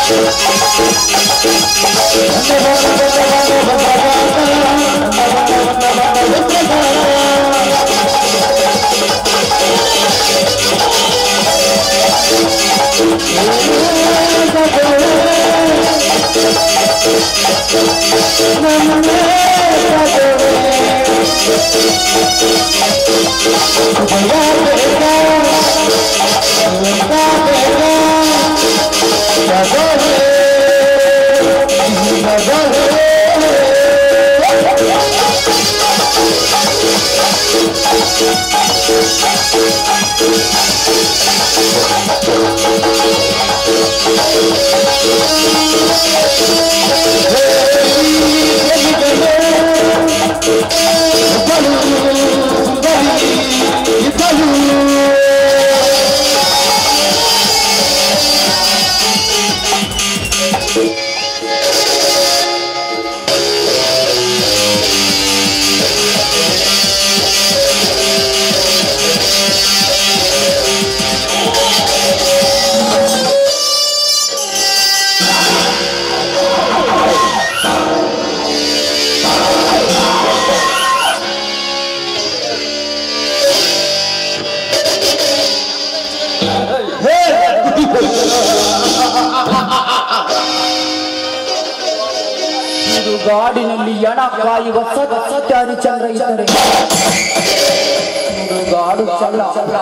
ಇದು ಗಾಡಿನಲ್ಲಿ ಎಣ ಕಾಯುವ ಸತ್ಯ ಹರಿಚಂದ್ರ ಇದ್ದರೆ ಇದು ಗಾಡು ಚಲ್ಲ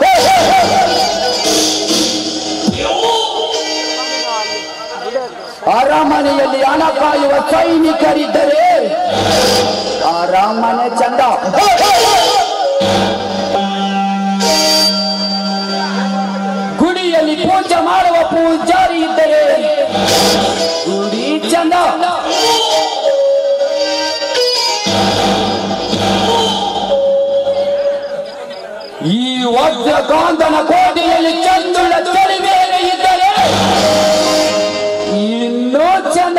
ಅರಮನೆಯಲ್ಲಿ ಹಣ ಕಾಯುವ ಸೈನಿಕರಿದ್ದರೆ ಅರಮನೆ ಚಂದ ಗುಡಿಯಲ್ಲಿ ಪೂಜೆ ಮಾಡುವ ಪೂಜಾರಿ ಇದ್ದರೆ ಗುಡಿ ಚಂದ ಈ ವಜ್ರಕಾಂತನ ಕೋಟೆಯಲ್ಲಿ ಚಂದುಳ ತಳಿ ಬೇರೆ ಇದ್ದರೆ ಇನ್ನೂ ಚಂದ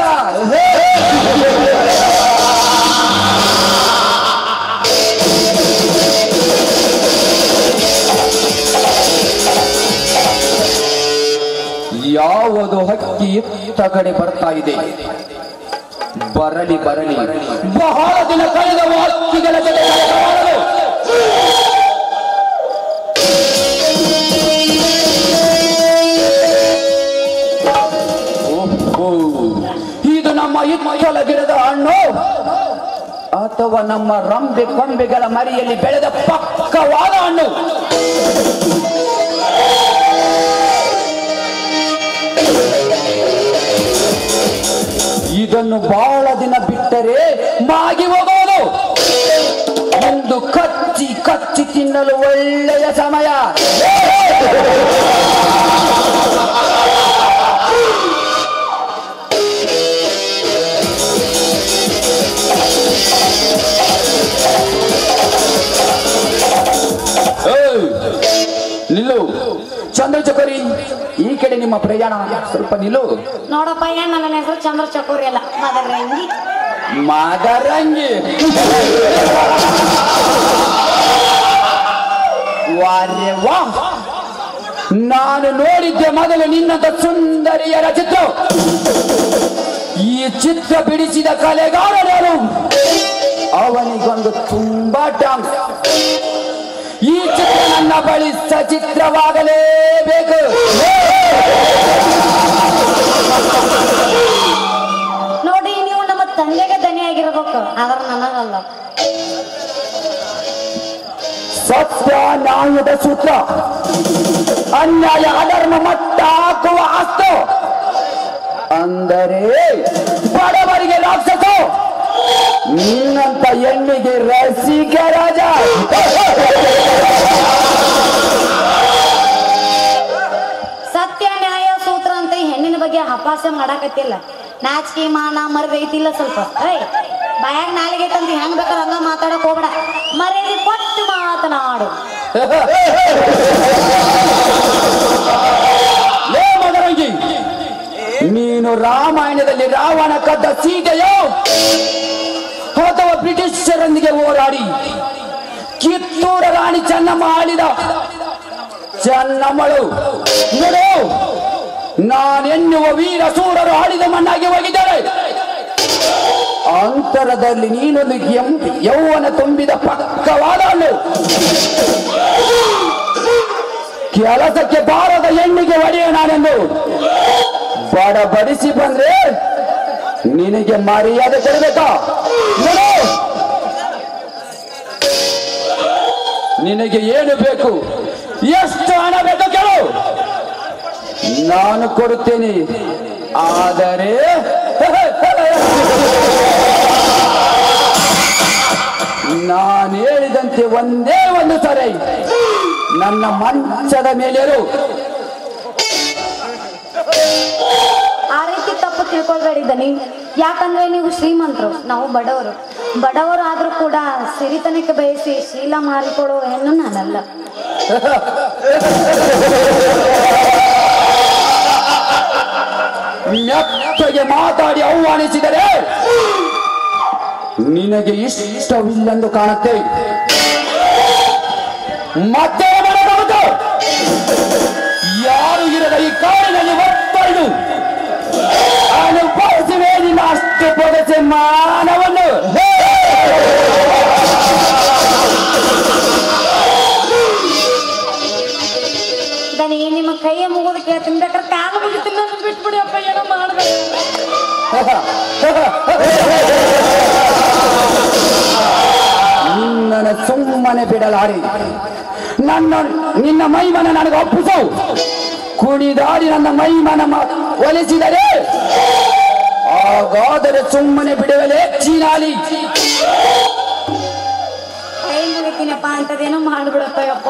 ಯಾವುದು ಹಕ್ಕಿ ಇತ್ತ ಕಡೆ ಬರ್ತಾ ಇದೆ ಬರಲಿ ಬರಲಿ ಬಹಳ ದಿನ ಕಳೆದ ಹಕ್ಕಿಗಳ ಜೊತೆ ಕೆಲಸ ಮಾಡಲು ಓಹೋ, ಇದು ನಮ್ಮ ಇತ್ತಲ ಗಿಡದ ಹಣ್ಣು ಅಥವಾ ನಮ್ಮ ರಂಬೆ ಕೊಂಬೆಗಳ ಮರಿಯಲ್ಲಿ ಬೆಳೆದ ಪಕ್ಕವಾದ ಹಣ್ಣು ಇದನ್ನು ಬಹಳ ದಿನ ಬಿಟ್ಟರೆ ಮಾಗಿ ಹೋಗೋದು ಒಂದು ಕಚ್ಚಿ ಕಚ್ಚಿ ತಿನ್ನಲು ಒಳ್ಳೆಯ ಸಮಯ ಏಯ್! ನಿಲ್ಲು ಚಂದ್ರಚಕೋರಿ ಈ ಕಡೆ ನಿಮ್ಮ ಪ್ರಯಾಣ ಸ್ವಲ್ಪ ನಿಲ್ಲು ನೋಡಪ್ಪ ಏನ್ ನನ್ನ ಹೆಸರು ಚಂದ್ರ ಚಕೋರಿ ಅಲ್ಲ ಮದರಂಗಿ ಮದರಂಗಿ ವಾರೆ ವಾ ನಾನು ನೋಡಿದ್ದೆ ಮೊದಲು ನಿನ್ನಂತ ಸುಂದರಿಯರ ಚಿತ್ರ ಈ ಚಿತ್ರ ಬಿಡಿಸಿದ ಕಲೆಗಾರ ನಾನು ಅವನಿಗೊಂದು ತುಂಬಾ ಟ್ಯಾಂಕ್ಸ್ ಈ ಚಿತ್ರ ನನ್ನ ಬಳಿ ಸಚಿತ್ರವಾಗಲೇಬೇಕು ನೋಡಿ ನೀವು ನಮ್ಮ ತಂದೆಗೆ ದನಿಯಾಗಿರ್ಬೇಕು ಆದ್ರ ನನಗಲ್ಲ ಸತ್ಯ ನ್ಯಾಯದ ಸೂತ್ರ ಅನ್ಯಾಯ ಅಧರ್ಮ ಮಟ್ಟ ಹಾಕುವ ಅಸ್ತು ಅಂದರೆ ಬಡವರಿಗೆ ರಾಕ್ಷಸ ನಿನ್ನಂತ ಹೆಣ್ಣಿಗೆ ರಸಿಕ ರಾಜ ಸತ್ಯ ನ್ಯಾಯ ಸೂತ್ರ ಅಂತ ಈ ಹೆಣ್ಣಿನ ಬಗ್ಗೆ ಹಪಾಸೆ ಮಾಡಾಕತ್ತಿಲ್ಲ ನಾಚಿಕೆ ಮಾನ ಮರ್ಗೈತಿಲ್ಲ ಸ್ವಲ್ಪ ಏಯ್ ಬಾಯಾಗ ನಾಲಿಗೆ ತಂದು ಹೆಂಗ್ ಬೇಕಾದ್ರೆ ಹಂಗ ಮಾತಾಡಕ್ ಹೋಗ್ಬೇಡ ಮರ್ಯಾದೆ ಕೊಟ್ಟು ಮಾತನಾಡು ಲೇ ಮದರಂಗಿ ನೀನು ರಾಮಾಯಣದಲ್ಲಿ ರಾವಣ ಕದ್ದ ಸೀತೆಯೋ ಅಥವಾ ಬ್ರಿಟಿಷರೊಂದಿಗೆ ಹೋರಾಡಿ ಕಿತ್ತೂರ ರಾಣಿ ಚೆನ್ನಮ್ಮ ಆಳಿದ ಚೆನ್ನಮ್ಮಳು ನೋಡು ನಾನೆನ್ನುವ ವೀರ ಸೂರರು ಆಡಿದ ಮಣ್ಣಾಗಿ ಹೋಗಿದ್ದಾರೆ ಅಂತರದಲ್ಲಿ ನೀನೊಂದು ಎಂ- ಯೌವನ ತುಂಬಿದ ಪಕ್ಕವಾದ ಹಣ್ಣು ಕೆಲಸಕ್ಕೆ ಬಾರದ ಹೆಣ್ಣಿಗೆ ಒಡೆಯ ನಾನೆಂದು ಬಡಬಡಿಸಿ ಬಂದ್ರೆ ನಿನಗೆ ಮರ್ಯಾದೆ ಕೊಡಬೇಕಾ ನೋಡು ನಿನಗೆ ಏನು ಬೇಕು ಎಷ್ಟು ಹಣ ಬೇಕು ಕೇಳು ನಾನು ಕೊಡುತ್ತೇನೆ ಆದರೆ ನಾನು ಹೇಳಿದಂತೆ ಒಂದೇ ಒಂದು ಸರಿ ನನ್ನ ಮಂಚದ ಮೇಲೇರು ಆ ರೀತಿ ತಪ್ಪು ತಿಳ್ಕೊಳ್ಬೇಡಿ ದನಿ ಯಾಕಂದ್ರೆ ನೀವು ಶ್ರೀಮಂತರು ನಾವು ಬಡವರು ಬಡವರು ಆದ್ರೂ ಕೂಡ ಸಿರಿತನಕ್ಕೆ ಬಯಸಿ ಶೀಲ ಮಾರಿಕೊಳ್ಳೋ ಹೆಣ್ಣು ನಾನಲ್ಲ ಮೆತ್ತಗೆ ಮಾತಾಡಿ ಆಹ್ವಾನಿಸಿದರೆ ನಿನಗೆ ಇಷ್ಟವಿಲ್ಲೆಂದು ಕಾಣುತ್ತೆ ಮತ್ತೆ ಮಾಡಬಹುದು ಯಾರು ಇರದ ಈ ಕಾಡಿನಲ್ಲಿ ಒಬ್ಬರು ಅನುಭವಿಸುವೆ ನಿನ್ನ ಅಷ್ಟು ಪೊಗಸೆ ಮಾನವನ್ನು ದನಿ ನಿಮ್ಮ ಕೈಯ ಮುಗಿದು ಕೇಳ್ತೀನಿ ಬೇಕಾದ್ರೆ ಕಾಲು ಮುಗಿತೀನಿ ನನ್ನ ಬಿಟ್ಬಿಡಿ ಅಪ್ಪ ಏನೋ ಮಾಡ್ಬೇಕು ನಿನ್ನನ್ನು ಸುಮ್ಮನೆ ಬಿಡಲಾರಿ ನನ್ನ ನಿನ್ನ ಮೈಮನ ನನಗೆ ಒಪ್ಪಿಸು ಕುಣಿದಾಡಿ ನನ್ನ ಮೈಮನ ಮ- ಒಲಿಸಿದರೆ ಹಾಗಾದರೆ ಸುಮ್ಮನೆ ಬಿಡುವಲೇ ಚೀನಾಲಿ ಕೈ ಮುಗಿತೀನಪ್ಪ ಅಂತದೇನೋ ಮಾಡ್ಬಿಡಪ್ಪ ಯಪ್ಪ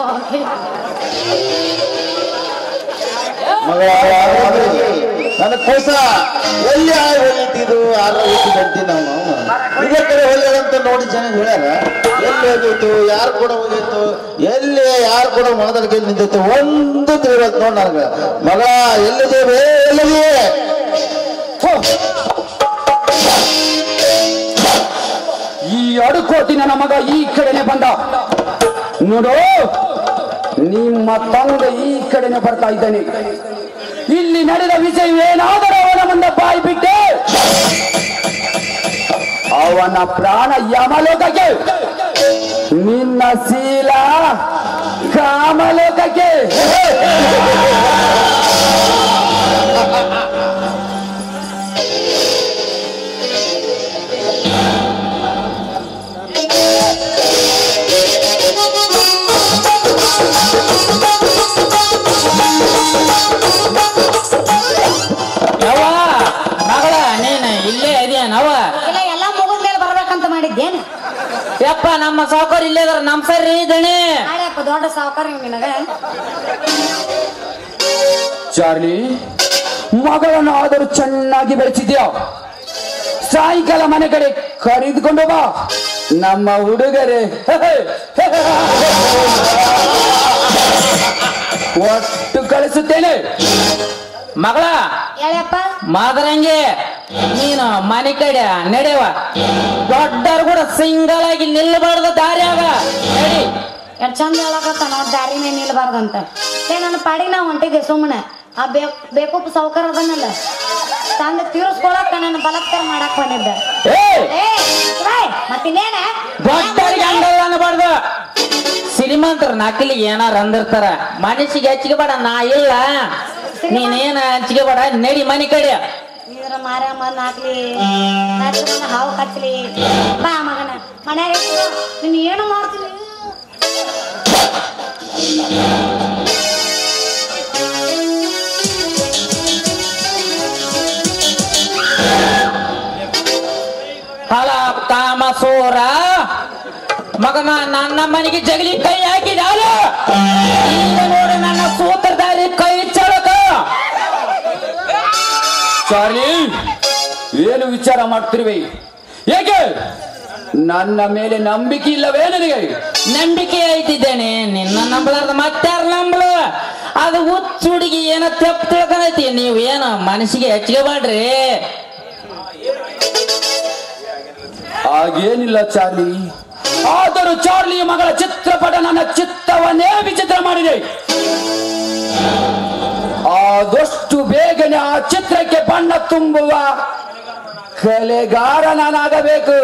ನನ್ನ ಕೋಸ ಎಲ್ಲಿ ಹೋಗಿದ್ದು ಯಾರ ಹೋಗಿದ್ದು ಅಂತೀನಿ ನಾವು ಇದೇ ಕಡೆ ಹೋಗ್ಯಾರಂತ ನೋಡಿ ಜನ ಹೇಳ್ಯಾರ ಎಲ್ಲಿ ಹೋಗಿತ್ತು ಯಾರು ಕೂಡ ಹೋಗಿತ್ತು ಎಲ್ಲಿ ಯಾರು ಕೂಡ ಮಾತಾಡ್ಕೆ ನಿಂತಿತ್ತು ಒಂದು ತಿಳಿವತ್ತು ನೋಡ್ ನನಗ ಮಗ ಎಲ್ಲಿದ್ದೇವೆ ಎಲ್ಲಿದೆಯೇ ಹೋ. ಈ ಅಡುಕೋತಿ ನನ್ನ ಮಗ ಈ ಕಡೆನೆ ಬಂದ ನೋಡು ನಿಮ್ಮ ತಂದೆ ಈ ಕಡೆನೆ ಬರ್ತಾ ಇದ್ದಾನೆ ಇಲ್ಲಿ ನಡೆದ ವಿಷಯವೇನಾದರೂ ಅವನ ಮುಂದೆ ಬಾಯಿ ಬಿಟ್ಟೆ ಅವನ ಪ್ರಾಣ ಯಮಲೋಕಕ್ಕೆ ನಿನ್ನ ಶೀಲ ಕಾಮಲೋಕಕ್ಕೆ ಯವ್ವ ಮಗಳ ನೀನು ಇಲ್ಲೇ ಇದೆಯನವ ಇಲ್ಲ ಎಲ್ಲ ಮುಗಿದ ಮೇಲೆ ಬರ್ಬೇಕಂತ ಮಾಡಿದ್ದೇನು ಯಪ್ಪ ನಮ್ಮ ಸಾವುಕಾರ ಇಲ್ಲೇ ಅದಾರ ನಮ್ ಸರಿ ದಣಿ ನಾಳೆಪ್ಪ ದೊಡ್ಡ ಸಾವುಕಾರ ಇವ್ ನಿನಗ ಚಾರ್ಲಿ ಮಗಳನ್ನು ಆದರೂ ಚೆನ್ನಾಗಿ ಬೆಳೆಸಿದ್ಯಾ ಸಾಯಂಕಾಲ ಮನೆ ಕಡೆ ಕರೆದುಕೊಂಡು ಬಾ ನಮ್ಮ ಹುಡುಗರೇ ಒಟ್ಟು ಕಳಿಸುತ್ತೇನೆ ಮಗಳ ಹೇಳಪ್ಪ ಮಾದರಂಗಿ ನೀನು ಮನೆ ಕಡೆ ನಡೆವ ದೊಡ್ಡರು ಕೂಡ ಸಿಂಗಲ್ ಆಗಿ ನಿಲ್ಲಬಾರ್ದು ದಾರಿಯಾಗ ನಡಿ ಎಷ್ಟು ಚಂದ ಹೇಳಕತ್ತ ನಾವು ದಾರಿನೇ ನಿಲ್ಬಾರ್ದಂತ ಏ ನನ್ನ ಪಾಡಿಗೆ ನಾವು ಹೊಂಟಿದ್ದೆ ಸುಮ್ಮನೆ ಆ ಬೇ ಬೇಕೂಪ್ ಸಾವುಕಾರ ಅದನ್ನಲ್ಲ ತಂದ ತೀರಿಸ್ಕೊಳಕ ನನ್ನ ಬಲಾತ್ಕಾರ ಮಾಡಕ್ ಬಂದಿದ್ದೆ ಏ ಏ ಬಾಯ್, ಮತ್ತಿನ್ನೇನ ದೊಡ್ಡರಿಗೆ ಹಂಗಲ್ಲ ಅನ್ನಬಾರ್ದು ಶ್ರೀಮಂತರು ನಕಲಿಗೆ ಏನಾರ ಅಂದಿರ್ತಾರ ಮನಸ್ಸಿಗೆ ಹಚ್ಚಿಗೆ ಬೇಡ ನಾ ಇಲ್ಲ ನೀನೇನ ಹಚ್ಚಿಗೆ ಬೇಡ ನಡಿ ಮನೆ ಕಡೆ ಇದ್ರ ಮಾರಮ್ಮ ನಾಕ್ಲಿ ನಾಲ್ಕು ಮಂದಿ ಹಾವು ಕಚ್ಚಲಿ ಬಾ ಮಗನ ಮನ್ಯಾಗ ಇಟ್ಕೋ. ನೀನ್ ಏನು ಮಾಡ್ತೀನಿ ಫಲ ಕಾಮಸೂರ ಮಗನ ನನ್ನ ಮನೆಗೆ ಜಗಲಿ ಕೈ ಹಾಕಿದಾಲ ಈಗ ನೋಡಿ ನನ್ನ ಸೂತ್ರಧಾರಿ ಕೈ ಚಳಕ ಚಾರ್ಲಿ ಏನು ವಿಚಾರ ಮಾಡ್ತಿರುವೆ ಏಕೆ ನನ್ನ ಮೇಲೆ ನಂಬಿಕೆ ಇಲ್ಲವೇ ನನಗೆ ನಂಬಿಕೆ ಐತಿದ್ದೇನೆ ನಿನ್ನ ನಂಬಲಾರ್ದ ಮತ್ತಾರ ನಂಬಲು ಅದು ಹುಚ್ಚ ಹುಡುಗಿ ಏನೋ ತೆಪ್ಪ ತಿಳ್ಕೊಂಡೈತಿ ನೀವು ಏನು ಮನಸ್ಸಿಗೆ ಹೆಚ್ಚಿಗೆ ಮಾಡ್ರಿ ಹಾಗೇನಿಲ್ಲ ಚಾರ್ಲಿ ಆದರೂ ಚಾರ್ಲಿ ಮಗಳ ಚಿತ್ರಪಟ ನನ್ನ ಚಿತ್ತವನ್ನೇ ವಿಚಿತ್ರ ಮಾಡಿದೆ ಆದಷ್ಟು ಬೇಗನೆ ಚಿತ್ರಕ್ಕೆ ಬಣ್ಣ ತುಂಬುವ ಕಲೆಗಾರ ನಾನಾಗಬೇಕು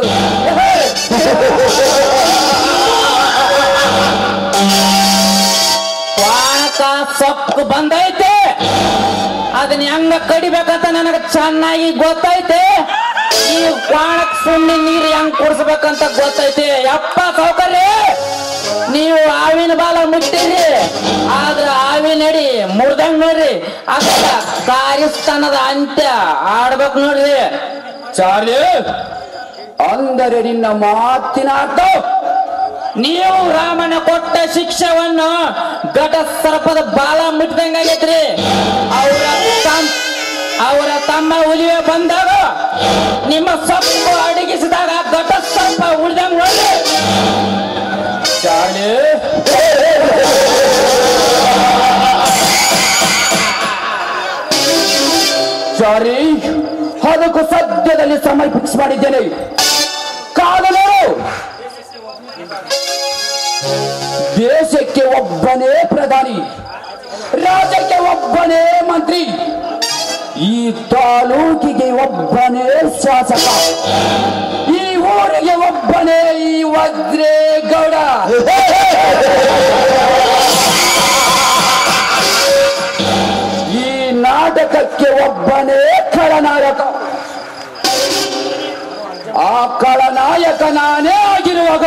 ಕ್ವಾಣಕ ಸೊಕ್ಕು ಬಂದೈತೆ ಅದನ್ನ ಹೆಂಗ ಕಡಿಬೇಕಂತ ನನಗೆ ಚೆನ್ನಾಗಿ ಗೊತ್ತೈತೆ ಈ ಕ್ವಾಣಕ್ ಸುಣ್ಣಿ ನೀರು ಹೆಂಗ್ ಕುಡಿಸ್ಬೇಕಂತ ಗೊತ್ತೈತೆ ಯಪ್ಪ ಸೌಕರ್ಯ ನೀವು ಆವಿನ ಬಾಲ ಮುಟ್ಟಿರಿ ಆದ್ರ ಆವಿನ ಅಡಿ ಮುರ್ದಂಗ್ ನೋಡ್ರಿ ಅಕ್ಕ ಕಾರ್ಯಸ್ಥಾನದ ಅಂತ್ಯ ಆಡ್ಬೇಕು ನೋಡ್ರಿ ಚಾರ್ಲಿ ಅಂದರೆ ನಿನ್ನ ಮಾತಿನ ಅರ್ಥ ನೀವು ರಾಮನ ಕೊಟ್ಟ ಶಿಕ್ಷವನ್ನು ಘಟ ಸರ್ಪದ ಬಾಲ ಮುಟ್ಟಿದಂಗಾಗೈತ್ರಿ ಅವರ ತಮ್ ಅವರ ತಮ್ಮ ಉಲಿವೆ ಬಂದಾಗ ನಿಮ್ಮ ಸೊಪ್ಪು ಅಡಗಿಸಿದಾಗ ಘಟ ಸರ್ಪ ಉಳಿದಂಗ ನೋಡಿ ಚಾರ್ಲಿ ಸಾರಿ ಅದಕ್ಕೂ ಸದ್ಯದಲ್ಲಿ ಸಮಯ ಫಿಕ್ಸ್ ಮಾಡಿದ್ದೇನೆ ಕಾದು ನೋಡು ದೇಶಕ್ಕೆ ಒಬ್ಬನೇ ಪ್ರಧಾನಿ ರಾಜ್ಯಕ್ಕೆ ಒಬ್ಬನೇ ಮಂತ್ರಿ ಈ ತಾಲೂಕಿಗೆ ಒಬ್ಬನೇ ಶಾಸಕ ಈ ಊರಿಗೆ ಒಬ್ಬನೇ ಈ ವಜ್ರೇಗೌಡ ಈ ನಾಟಕಕ್ಕೆ ಒಬ್ಬನೇ ಖಳನಾಯಕ ಆ ಖಳನಾಯಕ ನಾನೇ ಆಗಿರುವಾಗ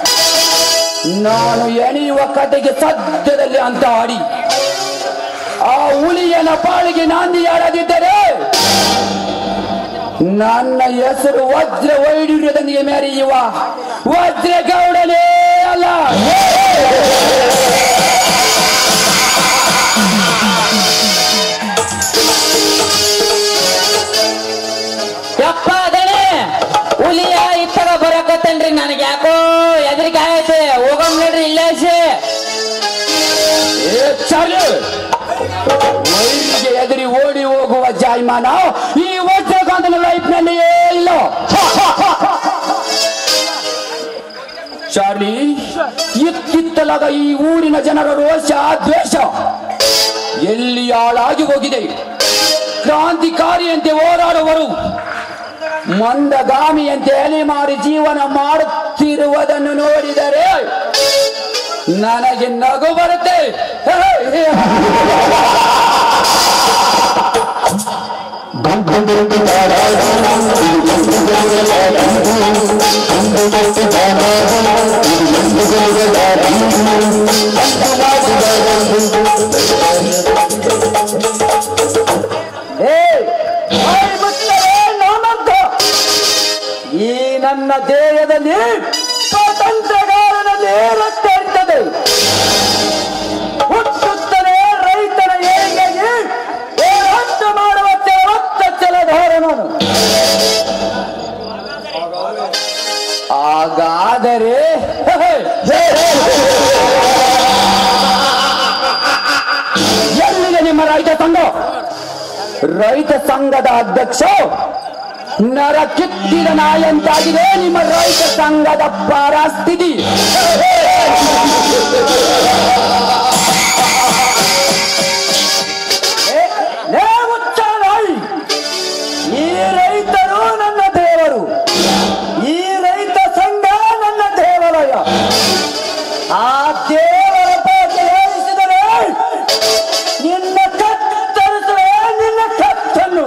ನಾನು ಎಣೆಯುವ ಕತೆಗೆ ಸದ್ಯದಲ್ಲಿ ಅಂತ ಆಡಿ ಆ ಹುಲಿಯನ ಪಾಳಿಗೆ ನಾಂದಿಯಾಡದಿದ್ದರೆ ನನ್ನ ಹೆಸರು ವಜ್ರ ವೈಡೂರ್ಯದೊಂದಿಗೆ ಮೆರೆಯುವ ವಜ್ರಗೌಡನೇ ಅಲ್ಲ ಯಪ್ಪ ಅದಣೆ ಹುಲಿಯ ಇತ್ತಾಗ ಬರಕತ್ತೇನ್ರಿ ನನಗೆ ಯಾಕೋ ಎದ್ರಿಕೆ ಆಯ್ತು ಹೋಗಮ್ ನೋಡ್ರಿ ಇಲ್ಲೇ ಆಯ್ಸಿ. ಏ ಚಾಲು ವೈರಿಗೆ ಎದುರಿ ಓಡಿ ಹೋಗುವ ಜಾಯ್ಮಾನ ಈ ವಜ್ರಕಾಂತನ ಲೈಫ್ ನಲ್ಲಿಯೇ ಇಲ್ಲ ಚಾರ್ಲಿ ಇತ್ತಿತ್ತಲಾಗ ಈ ಊರಿನ ಜನರ ರೋಷ ದ್ವೇಷ ಎಲ್ಲಿ ಹಾಳಾಗಿ ಹೋಗಿದೆ ಕ್ರಾಂತಿಕಾರಿಯಂತೆ ಹೋರಾಡುವರು ಮಂದಗಾಮಿಯಂತೆ ಅಲೆಮಾರಿ ಜೀವನ ಮಾಡುತ್ತಿರುವುದನ್ನು ನೋಡಿದರೆ ನನಗೆ ನಗು ಬರುತ್ತೆ ಏಯ್, ಬಾಯಿ ಮುಚ್ಚಲೇ ನಾಮಂತ. ಈ ನನ್ನ ದೇಹದಲ್ಲಿ ಸ್ವಾತಂತ್ರ್ಯಗಾರನಲ್ಲಿ ರಕ್ತ ಇರ್ತದೆ ಹುಟ್ಟುತ್ತಲೇ ರೈತನ ಏಳಿಗೆಗೆ ಹೋರಾಟ ಮಾಡುವ ರಕ್ತ ಚಲಧಾರ ನಾನು ಹಾಗಾದರೆ ಎಲ್ಲಿದೆ ನಿಮ್ಮ ರೈತ ಸಂಘ ರೈತ ಸಂಘದ ಅಧ್ಯಕ್ಷ ನರ ಕಿತ್ತಿದ ನಾಯಂತಾಗಿದೆ ನಿಮ್ಮ ರೈತ ಸಂಘದ ಪರಸ್ಥಿತಿ ಏ, ಲೇ ಹುಚ್ಚ ನಾಯಿ. ಈ ರೈತರು ನನ್ನ ದೇವರು ಈ ರೈತ ಸಂಘ ನನ್ನ ದೇವಾಲಯ ಆ ದೇವರ ಬಗ್ಗೆ ಹೇಳಿಸಿದರೆ ನಿನ್ನ ಕತ್ತರಿಸುವೆ ನಿನ್ನ ಕತ್ತನ್ನು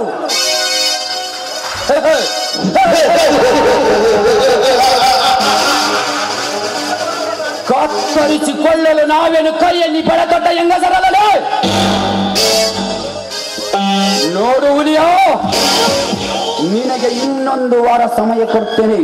ಕತ್ತರಿಸಿಕೊಳ್ಳಲು ನಾವೇನು ಕೈಯಲ್ಲಿ ಬೆಳದೊಡ್ಡ ಹೆಂಗಸರಲ್ಲ ನೋಡು ಹುಲಿಯೋ ನಿನಗೆ ಇನ್ನೊಂದು ವಾರ ಸಮಯ ಕೊಡ್ತೇನೆ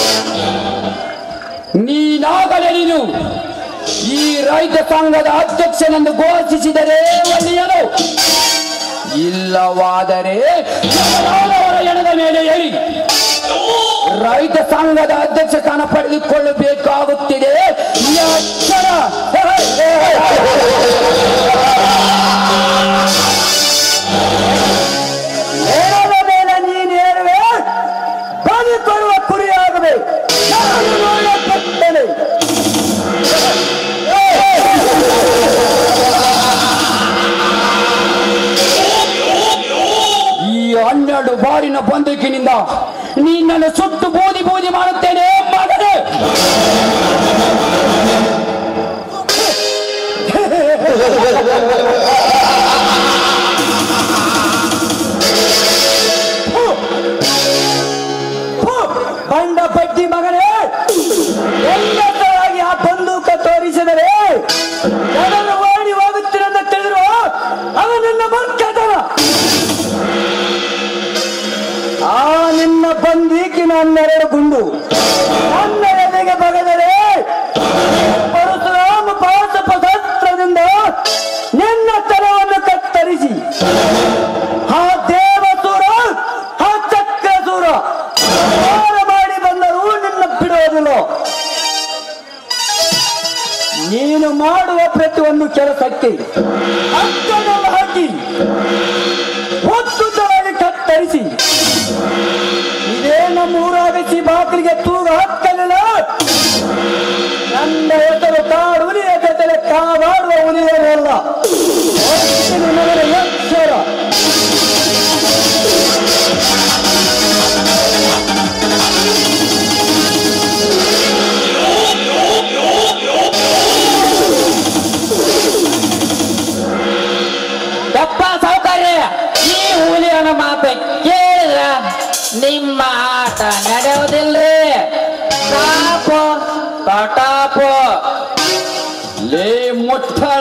ನೀನಾಗಲೇ ನೀನು ಈ ರೈತ ಸಂಘದ ಅಧ್ಯಕ್ಷನೆಂದು ಘೋಷಿಸಿದರೆ ಒಳ್ಳೆಯದು ಇಲ್ಲವಾದರೆ ಅವರ ಎಣದ ಮೇಲೆ ಹೇಳಿ ರೈತ ಸಂಘದ ಅಧ್ಯಕ್ಷ ಸ್ಥಾನ ಪಡೆದುಕೊಳ್ಳಬೇಕಾಗುತ್ತಿದೆ ಎಚ್ಚರ ಎಣದ ಮೇಲೆ ನೀನೇರುವೆ ಬದುಕುವ ಕುರಿಯಾಗবে ನಾನು ನೋಡಲ್ಪಟ್ಟೆನೆ ನನ್ನ ಬಂದೂಕಿನಿಂದ ನಿನ್ನನ್ನು ಸುಟ್ಟು ಬೂದಿ ಬೂದಿ ಮಾಡುತ್ತೇನೆ ಮಗನೇ ಬಂಡ ಪಟ್ಟಿ ಮಗನೇ ಎಲ್ಲದರಾಗಿ ಆ ಬಂದೂಕ ತೋರಿಸಿದರೆ ಅದನ್ನು ಓಡಿ ಹೋಗುತ್ತಿರಂತ ತಿಳಿದ್ರು ಅದು ನಿನ್ನ ಮೂರ್ಖತನ ಆ ನಿನ್ನ ಬಂದೀಕಿನ ಹನ್ನೆರಡು ಗುಂಡು ನನ್ನ ಎದೆಗೆ ಬಗದರೆ ಪರಶುರಾಮ ಪಾಶಪಶಸ್ತ್ರದಿಂದ ನಿನ್ನ ತಲವನ್ನು ಕತ್ತರಿಸಿ ಆ ದೇವಸೂರ ಆ ಚಕ್ರಸೂರ ಹೋರಾಟ ಮಾಡಿ ಬಂದರೂ ನಿನ್ನ ಬಿಡುವುದಿಲ್ಲ ನೀನು ಮಾಡುವ ಪ್ರತಿಯೊಂದು ಕೆಲಸಕ್ಕೆ ಅರ್ಥವನ್ನು ಹಾಕಿ ಒತ್ತುತವಾಗಿ ಕತ್ತರಿಸಿ ಇದೇ ನಮ್ಮ ಊರಾಗಿಸಿ ಬಾಗಿಲಿಗೆ ತೂಗ ಹಾಕಲಿಲ್ಲ ನನ್ನ ಹೆಸರು ಕಾಡು ಹುಲಿಯ ಜೊತೆ ಕಾವಾಡುವ ಹುಲಿಯರಲ್ಲ ಹೋಗ್ತೀನಿ ನಗರ ಎಚ್ಚರ ಯಪ್ಪ ಸಾವುಕಾರ್ಯ ಈ ಹುಲಿಯನ ಮಾತು ಕೇಳಿದ್ರ ನಿಮ್ಮ ಆಟ ನಡೆಯೋದಿಲ್ರಿ ಟಾಪು ಟಾಪು ಲೇ ಮುಟ್ಟಳ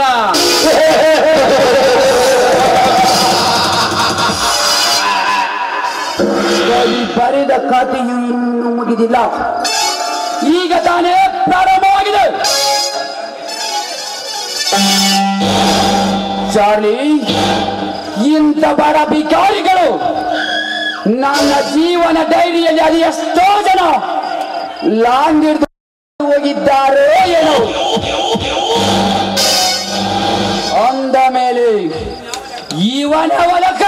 ಕವಿ ಬರೆದ ಕಥೆಯು ಇನ್ನೂ ಮುಗಿದಿಲ್ಲ ಈಗ ತಾನೇ ಪ್ರಾರಂಭವಾಗಿದೆ ಚಾರ್ಲಿ ಇಂಥ ಬಡ ಭಿಕಾರಿಗಳು ನನ್ನ ಜೀವನ ಡೈರಿಯಲ್ಲಿ ಅದು ಎಷ್ಟೋ ಜನ ಲಾಂಗ್ ಹಿಡಿದು ಹೋಗಿದ್ದಾರೆ ಏನೋ ಅಂದ ಮೇಲೆ ಇವನ ಒಲಕ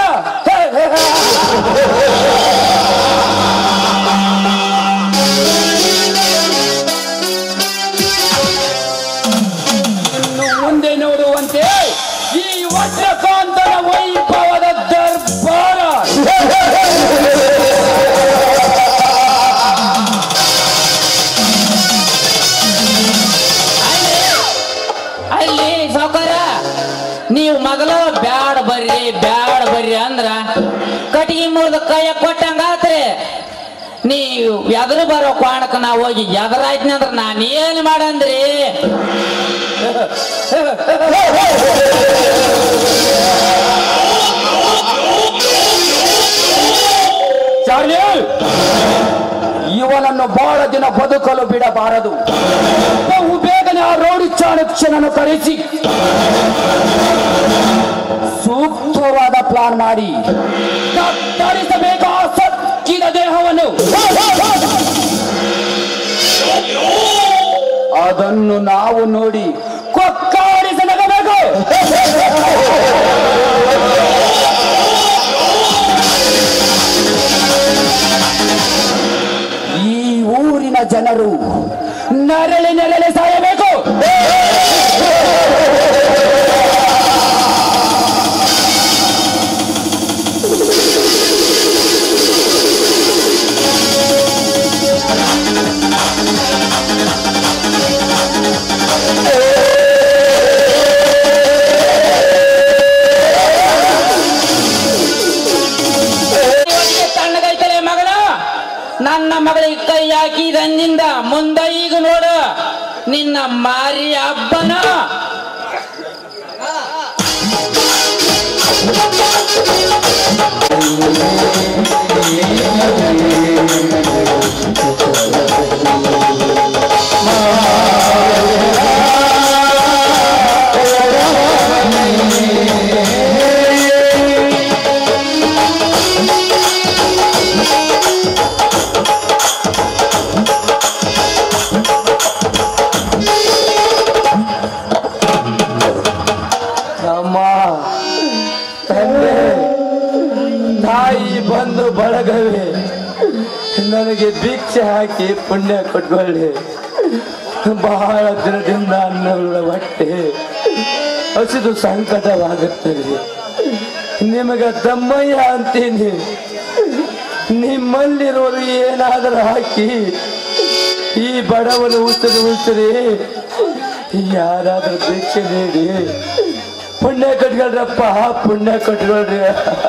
ಇನ್ನು ಮುಂದೆ ನೋಡುವಂತೆ ಈ ವಜ್ರಕಾಂತನ ವೈಭವದ ದರ್ಬಾರ ಅಲ್ಲಿ ಸಾವುಕಾರ ನೀವು ಮೊದಲು ಬ್ಯಾಡ ಬರ್ರಿ ಬ್ಯಾಡ ಬರ್ರಿ ಅಂದ್ರ ಕಟಿಗೆ ಮುರಿದ ಕೈಯ ಕೊಟ್ಟಂಗಾತ್ರಿ ನೀವು ಎದುರು ಬರೋ ಕಾರಣಕ್ಕ ನಾ ಹೋಗಿ ಎದುರಾಯ್ತೀನಿ ಅಂದ್ರ ನಾನು ಏನ್ ಮಾಡಂದ್ರಿ ಚಾರ್ಲಿ ಇವನನ್ನು ಬಹಳ ದಿನ ಬದುಕಲು ಬಿಡಬಾರದು ಬಹು ಬೇಗನೆ ಆ ರೌಡಿ ಚಾಣಕ್ಯನನ್ನು ಕರೆಸಿ ಸೂಕ್ತವಾದ ಪ್ಲಾನ್ ಮಾಡಿ ಕತ್ತರಿಸಬೇಕು ಆ ಸಕ್ಕಿದ ದೇಹವನ್ನು ಅದನ್ನು ನಾವು ನೋಡಿ ಕೊಕ್ಕಾಡಿಸಿ ನಗಬೇಕು ಈ ಊರಿನ ಜನರು ನರಳಿ ನರಳಿ ಸಾಯಬೇಕು ಇವತ್ತಿಗೆ ತಣ್ಣಗೈತಲೆ ಮಗಳ ನನ್ನ ಮಗಳಿಗೆ ಕೈ ಹಾಕಿದಂದಿಂದ ಮುಂದೆ ಈಗ ನೋಡು ನಿನ್ನ ಮಾರಿ ಹಬ್ಬನ ಅಮ್ಮ ತಂದೆ ತಾಯಿ ಬಂದು ಬಳಗವೇ ನನಗೆ ಭಿಕ್ಷೆ ಹಾಕಿ ಪುಣ್ಯ ಕೊಟ್ಕೊಳ್ಳಿ ಬಹಳ ದಿನದಿಂದ ನನ್ನ ಹೊಟ್ಟೆ ಹಸಿದು ಸಂಕಟವಾಗುತ್ತದೆ ನಿಮಗೆ ತಮ್ಮಯ್ಯ ಅಂತೀನಿ ನಿಮ್ಮಲ್ಲಿರೋರು ಏನಾದರೂ ಹಾಕಿ ಈ ಬಡವನ ಉಸಿರು ಉಸಿರಿ ಯಾರಾದ್ರೂ ಭಿಕ್ಷೆ ನೀಡಿ ಪುಣ್ಯ ಕಟ್ಕೊಳ್ರಪ್ಪ ಪುಣ್ಯ ಕಟ್ಕೊಳ್ರಿ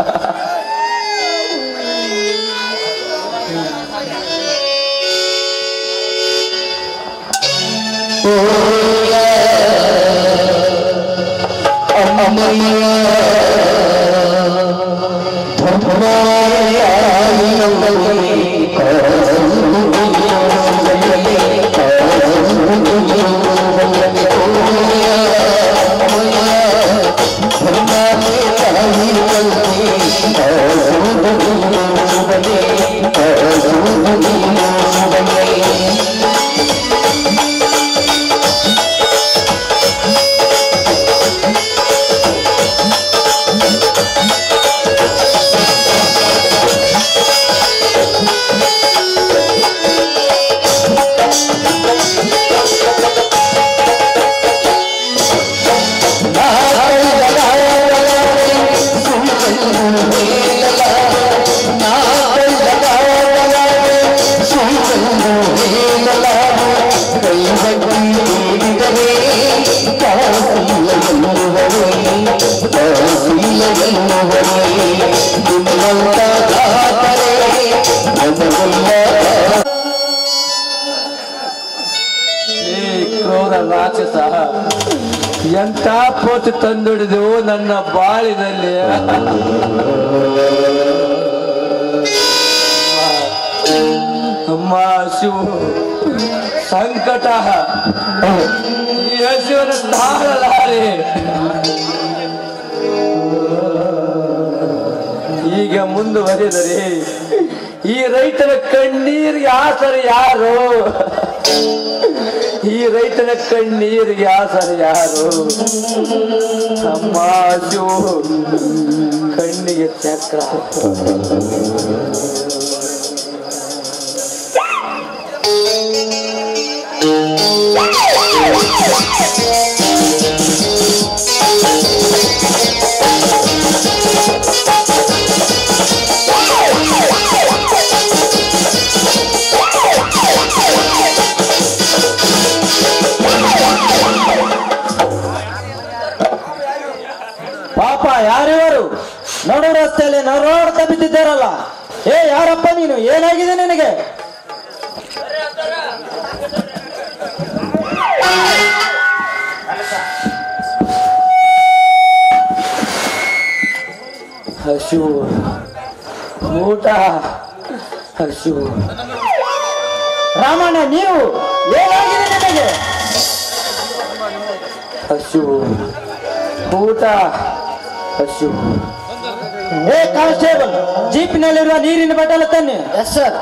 ಏ ಕ್ರೂರ ರಾಕ್ಷಸ ಎಂತ ಪೋತು ತಂದುಡಿದೆವು ನನ್ನ ಬಾಳಿನಲ್ಲಿ ಅಮ್ಮ ಶಿವು ಸಂಕಟ ಈ ಹಸಿವನ್ನು ತಾಳಲಾರೆ ಈಗ ಮುಂದುವರಿದರೆ ಈ ರೈತನ ಕಣ್ಣೀರಿಗೆ ಆಸರ ಯಾರು ಈ ರೈತನ ಕಣ್ಣೀರಿಗೆ ಆಸರ ಯಾರು ಅಮ್ಮ ಶಿವು ಕಣ್ಣಿಗೆ ಚಕ್ರ ಪಾಪ ಯಾರಿವರು ನಡು ರಸ್ತೆಯಲ್ಲಿ ನರೋಡ್ತಾ ಬಿದ್ದಿದ್ದಾರಲ್ಲ ಏ ಯಾರಪ್ಪ ನೀನು ಏನಾಗಿದೆ ನಿನಗೆ ಹಸು ಊಟ ಹಸು ರಾಮಣ್ಣ ನೀವು ಏನಾಗಿದೆ ನಿನಗೆ ಹಸು ಊಟ ಹಸು ಏ ಕಾನ್ಸ್ಟೇಬಲ್ ಜೀಪಿನಲ್ಲಿರುವ ನೀರಿನ ಬಟ್ಟಲ ತನ್ನಿ ಎಸ್ ಸರ್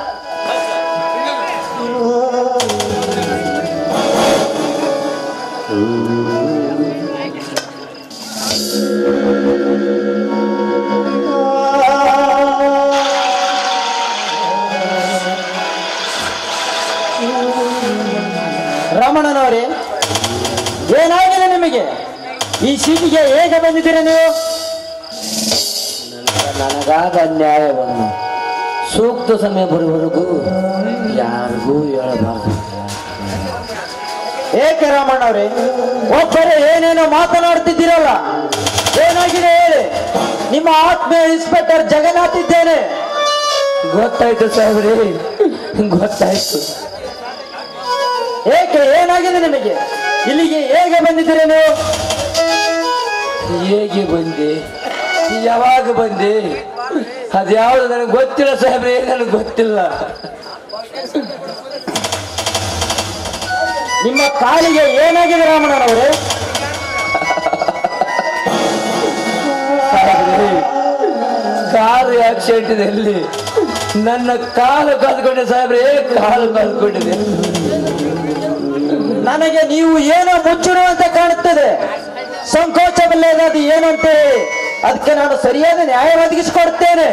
ರಮಣನವರೇ ಏನಾಗಿದೆ ನಿಮಗೆ ಈ ಸೀಟಿಗೆ ಹೇಗೆ ಬಂದಿದ್ದೀರಾ ನೀವು ನನಗಾದ ಅನ್ಯಾಯವನ್ನು ಸೂಕ್ತ ಸಮಯ ಬರುವವರೆಗೂ ಯಾರಿಗೂ ಹೇಳಬಾರದು ಏಕೆ ರಾಮಣ್ಣವ್ರೆ ಒಬ್ಬರೇ ಏನೇನೋ ಮಾತನಾಡ್ತಿದ್ದೀರಲ್ಲ ಏನಾಗಿದೆ ಹೇಳಿ ನಿಮ್ಮ ಆತ್ಮೀಯ ಇನ್ಸ್ಪೆಕ್ಟರ್ ಜಗನ್ನಾಥ್ ಇದ್ದೇನೆ ಗೊತ್ತಾಯ್ತು ಸಾಹೇಬ್ರಿ ಗೊತ್ತಾಯ್ತು ಏಕೆ ಏನಾಗಿದೆ ನಿಮಗೆ ಇಲ್ಲಿಗೆ ಹೇಗೆ ಬಂದಿದ್ದೀರಾ ನೀವು ಹೇಗೆ ಬಂದೆ ಯಾವಾಗ ಬಂದೆ ಅದ್ಯಾವುದು ನನಗೆ ಗೊತ್ತಿಲ್ಲ ಸಾಹೇಬ್ರೆ ನನಗೆ ಗೊತ್ತಿಲ್ಲ ನಿಮ್ಮ ಕಾಲಿಗೆ ಏನಾಗಿದೆ ರಾಮಣ್ಣನವರೇ ಸಾಹೇಬ್ರೆ ಕಾರು ಆಕ್ಸಿಡೆಂಟ್ನಲ್ಲಿ ನನ್ನ ಕಾಲು ಕಲ್ತ್ಕೊಂಡೆ ಸಾಹೇಬ್ರೆ ಕಾಲು ಕಲ್ತ್ಕೊಂಡಿದೆ ನನಗೆ ನೀವು ಏನೋ ಮುಚ್ಚಿರುವಂತೆ ಕಾಣುತ್ತದೆ ಸಂಕೋಚವಿಲ್ಲದ ಅದು ಏನಂತ ಹೇಳಿ ಅದಕ್ಕೆ ನಾನು ಸರಿಯಾದ ನ್ಯಾಯ ಒದಗಿಸಿಕೊಡ್ತೇನೆ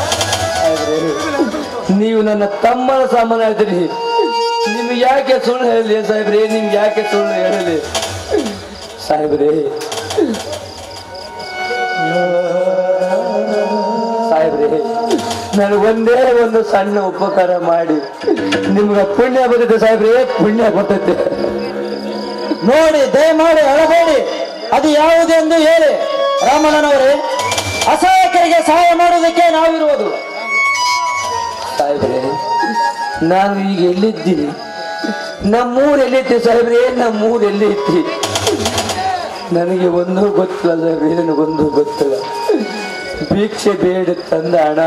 ನೀವು ನನ್ನ ತಮ್ಮನ ಸಾಮಾನ್ಯ ನಿಮ್ಗೆ ಯಾಕೆ ಸುಳ್ಳು ಹೇಳಲಿ ಸಾಹೇಬ್ರೆ ನಿಮ್ಗೆ ಯಾಕೆ ಸುಳ್ಳು ಹೇಳಲಿ ಸಾಹೇಬ್ರೆ ಸಾಹೇಬ್ರೆ ನನಗೆ ಒಂದೇ ಒಂದು ಸಣ್ಣ ಉಪಕಾರ ಮಾಡಿ ನಿಮ್ಗೆ ಪುಣ್ಯ ಬರ್ತೈತೆ ಸಾಹೇಬ್ರೆ ಪುಣ್ಯ ಬರ್ತೈತೆ ನೋಡಿ ದಯಮಾಡಿ ಅಳಬೇಡಿ ಅದು ಯಾವುದೆಂದು ಹೇಳಿ ರಾಮಣ್ಣನವರೇ ಅಸಹಾಯಕರಿಗೆ ಸಹಾಯ ಮಾಡುವುದಕ್ಕೆ ನಾವಿರುವುದು ಸಾಹೇಬ್ರೆ ನಾನು ಈಗ ಎಲ್ಲಿದ್ದೀನಿ ನಮ್ಮೂರು ಎಲ್ಲೈತಿ ಸಾಹೇಬ್ರೆ ನಮ್ಮೂರು ಎಲ್ಲೈತಿ ನನಗೆ ಒಂದು ಗೊತ್ತಿಲ್ಲ ಸಾಹೇಬ್ರೆ ನನಗೊಂದು ಗೊತ್ತಿಲ್ಲ ಭಿಕ್ಷೆ ಬೇಡ ತಂದ ಹಣ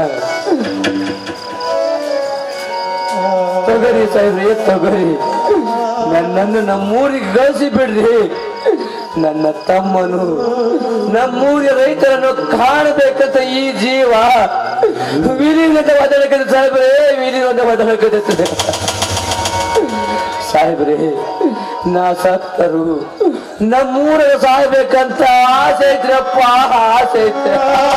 ತಗರಿ ಸಾಹೇಬ್ರೆ ತಗರಿ ನನ್ನನ್ನು ನಮ್ಮೂರಿಗೆ ಕಳಿಸಿ ಬಿಡ್ರಿ ನನ್ನ ತಮ್ಮನು ನಮ್ಮೂರಿನ ರೈತರನ್ನು ಕಾಣಬೇಕಂತ ಈ ಜೀವ ವಿಲೀನದ ಬದಲಕದ ಸಾಹೇಬ್ರೆ ವಿಲೀನದ ಬದಲಕದ ಸಾಹೇಬ್ರೆ ನಾ ಸತ್ತರು ನಮ್ಮೂರ ಸಾಯ್ಬೇಕಂತ ಆಸೆ ಐತ್ರಪ್ಪ ಆಸೆ ಐತೆ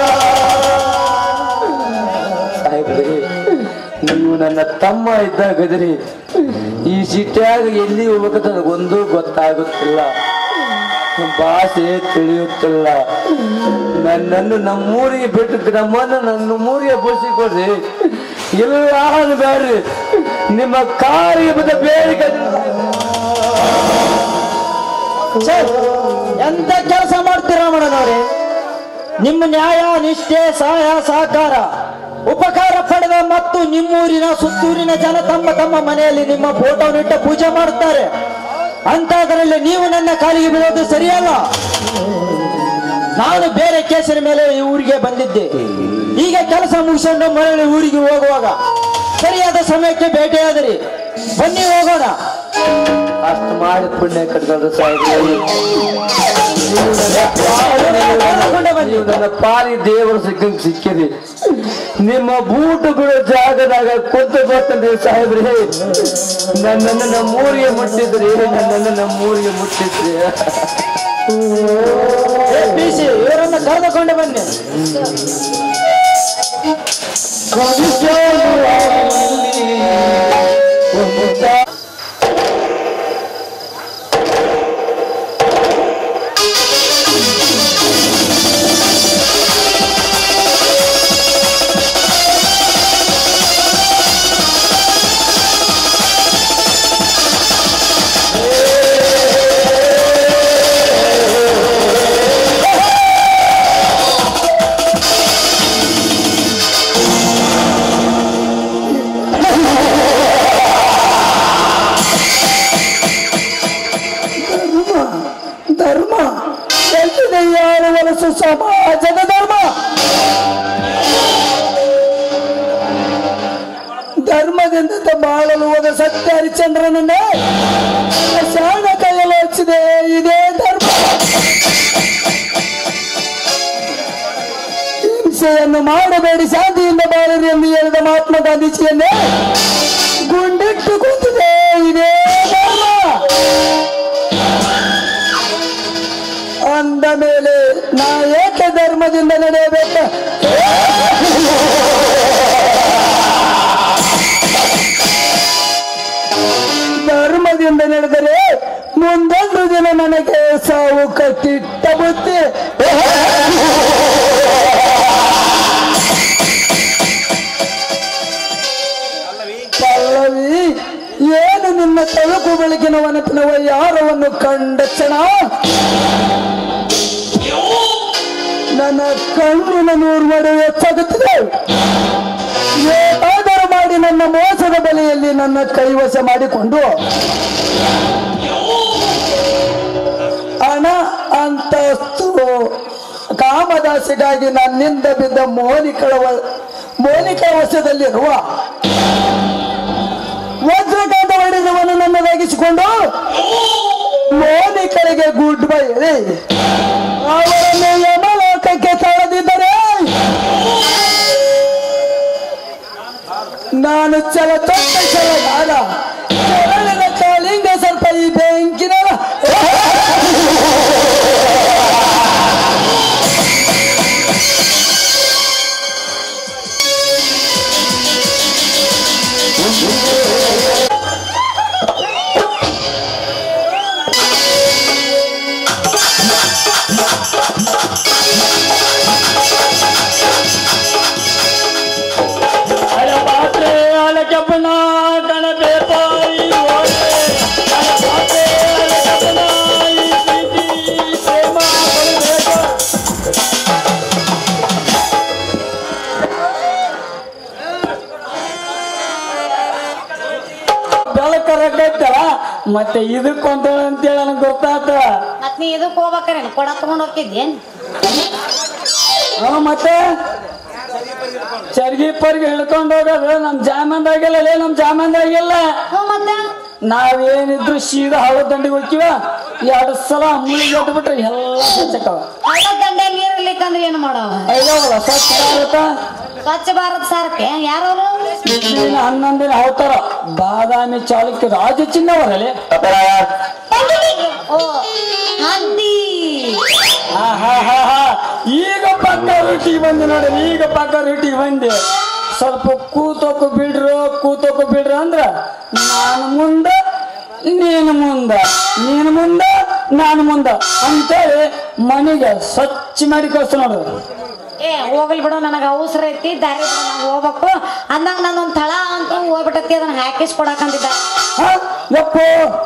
ಸಾಹೇಬ್ರೆ ನೀವು ನನ್ನ ತಮ್ಮ ಇದ್ದಾಗದ್ರಿ ಈ ಸಿಟ್ಯಾಗ ಎಲ್ಲಿ ಹೋಗ್ಬೇಕಂತ ನನಗೊಂದು ಗೊತ್ತಾಗುತ್ತಿಲ್ಲ ಭಾಷೆ ತಿಳಿಯುತ್ತಿಲ್ಲ ನನ್ನನ್ನು ನಮ್ಮೂರಿಗೆ ಬಿಟ್ಟು ನಮ್ಮನ್ನು ನನ್ನ ಊರಿಗೆ ಬಸಿಕೊಡ್ರಿ ಇಲ್ಲ ಅನ್ಬೇಡ್ರಿ ನಿಮ್ಮ ಕಾರಿಗೆ ಬಂದ ಬೇಡಿಕೆ ಸರ್ ಎಂತ ಕೆಲಸ ಮಾಡ್ತೀರಾ ರಾಮಣ್ಣನವರೇ ನಿಮ್ಮ ನ್ಯಾಯ ನಿಷ್ಠೆ ಸಹಾಯ ಸಹಕಾರ ಉಪಕಾರ ಪಡೆದ ಮತ್ತು ನಿಮ್ಮೂರಿನ ಸುತ್ತೂರಿನ ಜನ ತಮ್ಮ ತಮ್ಮ ಮನೆಯಲ್ಲಿ ನಿಮ್ಮ ಫೋಟೋನಿಟ್ಟ ಪೂಜೆ ಮಾಡುತ್ತಾರೆ ಅಂತದ್ರಲ್ಲಿ ನೀವು ನನ್ನ ಕಾಲಿಗೆ ಬೀಳೋದು ಸರಿಯಲ್ಲ ನಾನು ಬೇರೆ ಕೇಸಿನ ಮೇಲೆ ಈ ಊರಿಗೆ ಬಂದಿದ್ದೆ ಈಗ ಕೆಲಸ ಮುಗಿಸ್ಕೊಂಡು ಮರಳಿ ಊರಿಗೆ ಹೋಗುವಾಗ ಸರಿಯಾದ ಸಮಯಕ್ಕೆ ಭೇಟಿಯಾದಿರಿ ಬನ್ನಿ ಹೋಗೋಣ ಅಷ್ಟು ಮಾಡಿ ಪುಣ್ಯ ಕಟ್ಕೊಂಡ್ರೆ ಸಾಹೇಬ್ರೆ ನೀವು ನನ್ನ ಪಾಲಿ ದೇವರು ಸಿಕ್ಕಂಗ್ ಸಿಕ್ಕಿರಿ ನಿಮ್ಮ ಬೂಟುಗಳು ಜಾಗದಾಗ ಕುಂತು ಬರ್ತಂದ್ರೆ ಸಾಹೇಬ್ರಿ ನನ್ನನ್ನು ನಮ್ಮೂರಿಗೆ ಮುಟ್ಟಿದ್ರಿ ನನ್ನನ್ನು ನಮ್ಮೂರಿಗೆ ಮುಟ್ಟಿದ್ರಿ ಏ, ಬಿಸಿ ಇವರನ್ನ ಕರೆದುಕೊಂಡು ಬನ್ನಿ ಧರ್ಮ ಎಲ್ಲಿದೆ ಯಾರು ವಲಸು ಸಮಾಜದ ಧರ್ಮ ಧರ್ಮದಿಂದ ಬಾಳಲು ಹೋದ ಸತ್ಯ ಹರಿಚಂದ್ರನನ್ನ ಶಾಣ ಕೈಯಲ್ಲಿ ಹಚ್ಚಿದೆ ಇದೇ ಧರ್ಮ ಹಿಂಸೆಯನ್ನು ಮಾಡಬೇಡಿ ಶಾಂತಿಯಿಂದ ಬಾಳಿರಿ ಎಂದು ಹೇಳಿದ ಮಹಾತ್ಮ ಗಾಂಧೀಜಿಯನ್ನೇ ಗುಂಡಿಟ್ಟು ಕೂತಿದೆ ಇದೇ ಧರ್ಮ ಅಂದ ಮೇಲೆ ನಾ ಏಕೆ ಧರ್ಮದಿಂದ ನಡೆಯಬೇಕ ಧರ್ಮದಿಂದ ನಡೆದರೆ ಮುಂದೊಂದು ದಿನ ನನಗೆ ಸಾವು ಕಟ್ಟಿಟ್ಟ ಬುದ್ಧಿ ಪಲ್ಲವಿ ಏನು ನಿನ್ನ ತಳುಕು ಬೆಳಕಿನ ವನಪಿನ ಯಾರವನ್ನು ಕಂಡ ಕ್ಷಣ ನನ್ನ ಕಣ್ಣಿನ ನೂರು ಮಡೆ ಹೆಚ್ಚಾಗುತ್ತಿದೆ ಏನಾದರೂ ಮಾಡಿ ನನ್ನ ಮೋಸದ ಬಲೆಯಲ್ಲಿ ನನ್ನ ಕೈವಶ ಮಾಡಿಕೊಂಡು ಹಣ ಅಂತಸ್ತು ಕಾಮದಾಸಿಗಾಗಿ ನನ್ನಿಂದ ಬಿದ್ದ ಮೋನಿಕಳ ವ- ಮೋನಿಕ ವಶದಲ್ಲಿರುವ ವಜ್ರಕಾಂತ ಹೊಡೆದವನು ನನ್ನದಾಗಿಸಿಕೊಂಡು ಮೋನಿಕಳಿಗೆ ಗುಡ್ ಬೈ ಹೇಳಿ ಅವರನ್ನು ಯಮಲೋಕಕ್ಕೆ ತಳೆದಿದ್ದರೆ ನಾನು ಚಲ ತೊಟ್ಟ ಚಲಗಾರ ಚರಳಿನ ಕಾಲಿಂಗ ಸ್ವಲ್ಪ ಈ ಬೆಂಕಿನ ಮತ್ತೆ ಇದಕ್ಕೆ ಕೊಂತಾಳ ಅಂತೇಳಿ ನನಗೆ ಗೊತ್ತಾತ ಮತ್ ನೀ ಇದಕ್ ಹೋಗ್ಬೇಕ್ರೇನು ಕೊಡ ತಗೊಂಡ್ ಹೋಗಿದ್ಯೇನ್ ಹಾ ಮತ್ತೆ ಚರ್ಗಿ ಪರ್ಗಿ ಹಿಡ್ಕೊಂಡು ಹೋಗೋದು ನಮ್ ಜಾಮಂದಾಗಿಲ್ಲ ಲೇ ನಮ್ ಜಾಮಂದಾಗಿಲ್ಲ ಹ್ಞೂ ಮತ್ತೆ ನಾವೇನಿದ್ರು ಸೀದಾ ಹಳ್ಳದ ದಂಡಿಗೆ ಹೋಗ್ತೀವ ಎರಡು ಸಲ ಮುಳಿಗೆ ಬಿಟ್ರೆ ಎಲ್ಲ ಸ್ವಚ್ಛಕ್ಕವ ಹಳ್ಳ ದಂಡೆ ನೀರ್ ಇರ್ಲಿಕ್ಕಂದ್ರೆ ಏನು ಮಾಡವ ಐದವಲ್ಲ ಸ್ವಚ್ಛ ಭಾರತ ಸ್ವಚ್ಛ ಭಾರತ್ ಸಾರಕ್ಕೆ ಯಾರವರು ಇಲ್ಲಿನ ಹನ್ನೊಂದಿನ ಅವತಾರ ಬಾದಾಮಿ ಚಾಲುಕ್ಯ ರಾಜ ಚಿನ್ನವರಲ್ಲಿ ಓ ಹಂದಿ ಆಹಾಹಾಹಾ. ಈಗ ಪಕ್ಕ ರೂಟಿಗೆ ಬಂದೆ ನೋಡಿ ಈಗ ಪಕ್ಕ ರೂಟಿಗೆ ಬಂದೆ ಸ್ವಲ್ಪ ಕೂತೋಕು ಬಿಡ್ರು ಕೂತೋಕು ಬಿಡ್ರು ಅಂದ್ರ ನಾನು ಮುಂದ ನೀನು ಮುಂದ ನೀನು ಮುಂದ ನಾನು ಮುಂದ ಅಂತೇಳಿ ಮನೆಗೆ ಸ್ವಚ್ಛ ಮಾಡಿ ಕಳ್ಸ ನೋಡು ಏ ಹೋಗ್ಲಿ ಬಿಡು ನನಗ ಅವಸರ ಐತಿ ದಾರಿ ಬಿಡು ನಾವು ಹೋಗ್ಬೇಕು ಅಂದಂಗ ನಾನೊಂದ್ ತಳ ಅಂತೂ ಹೋಗ್ಬಿಟ್ಟತಿ ಅದನ್ನ ಹಾಕಿಸ್ ಕೊಡಕಂತಿದ್ದ ಹ? ಯಪ್ಪೋ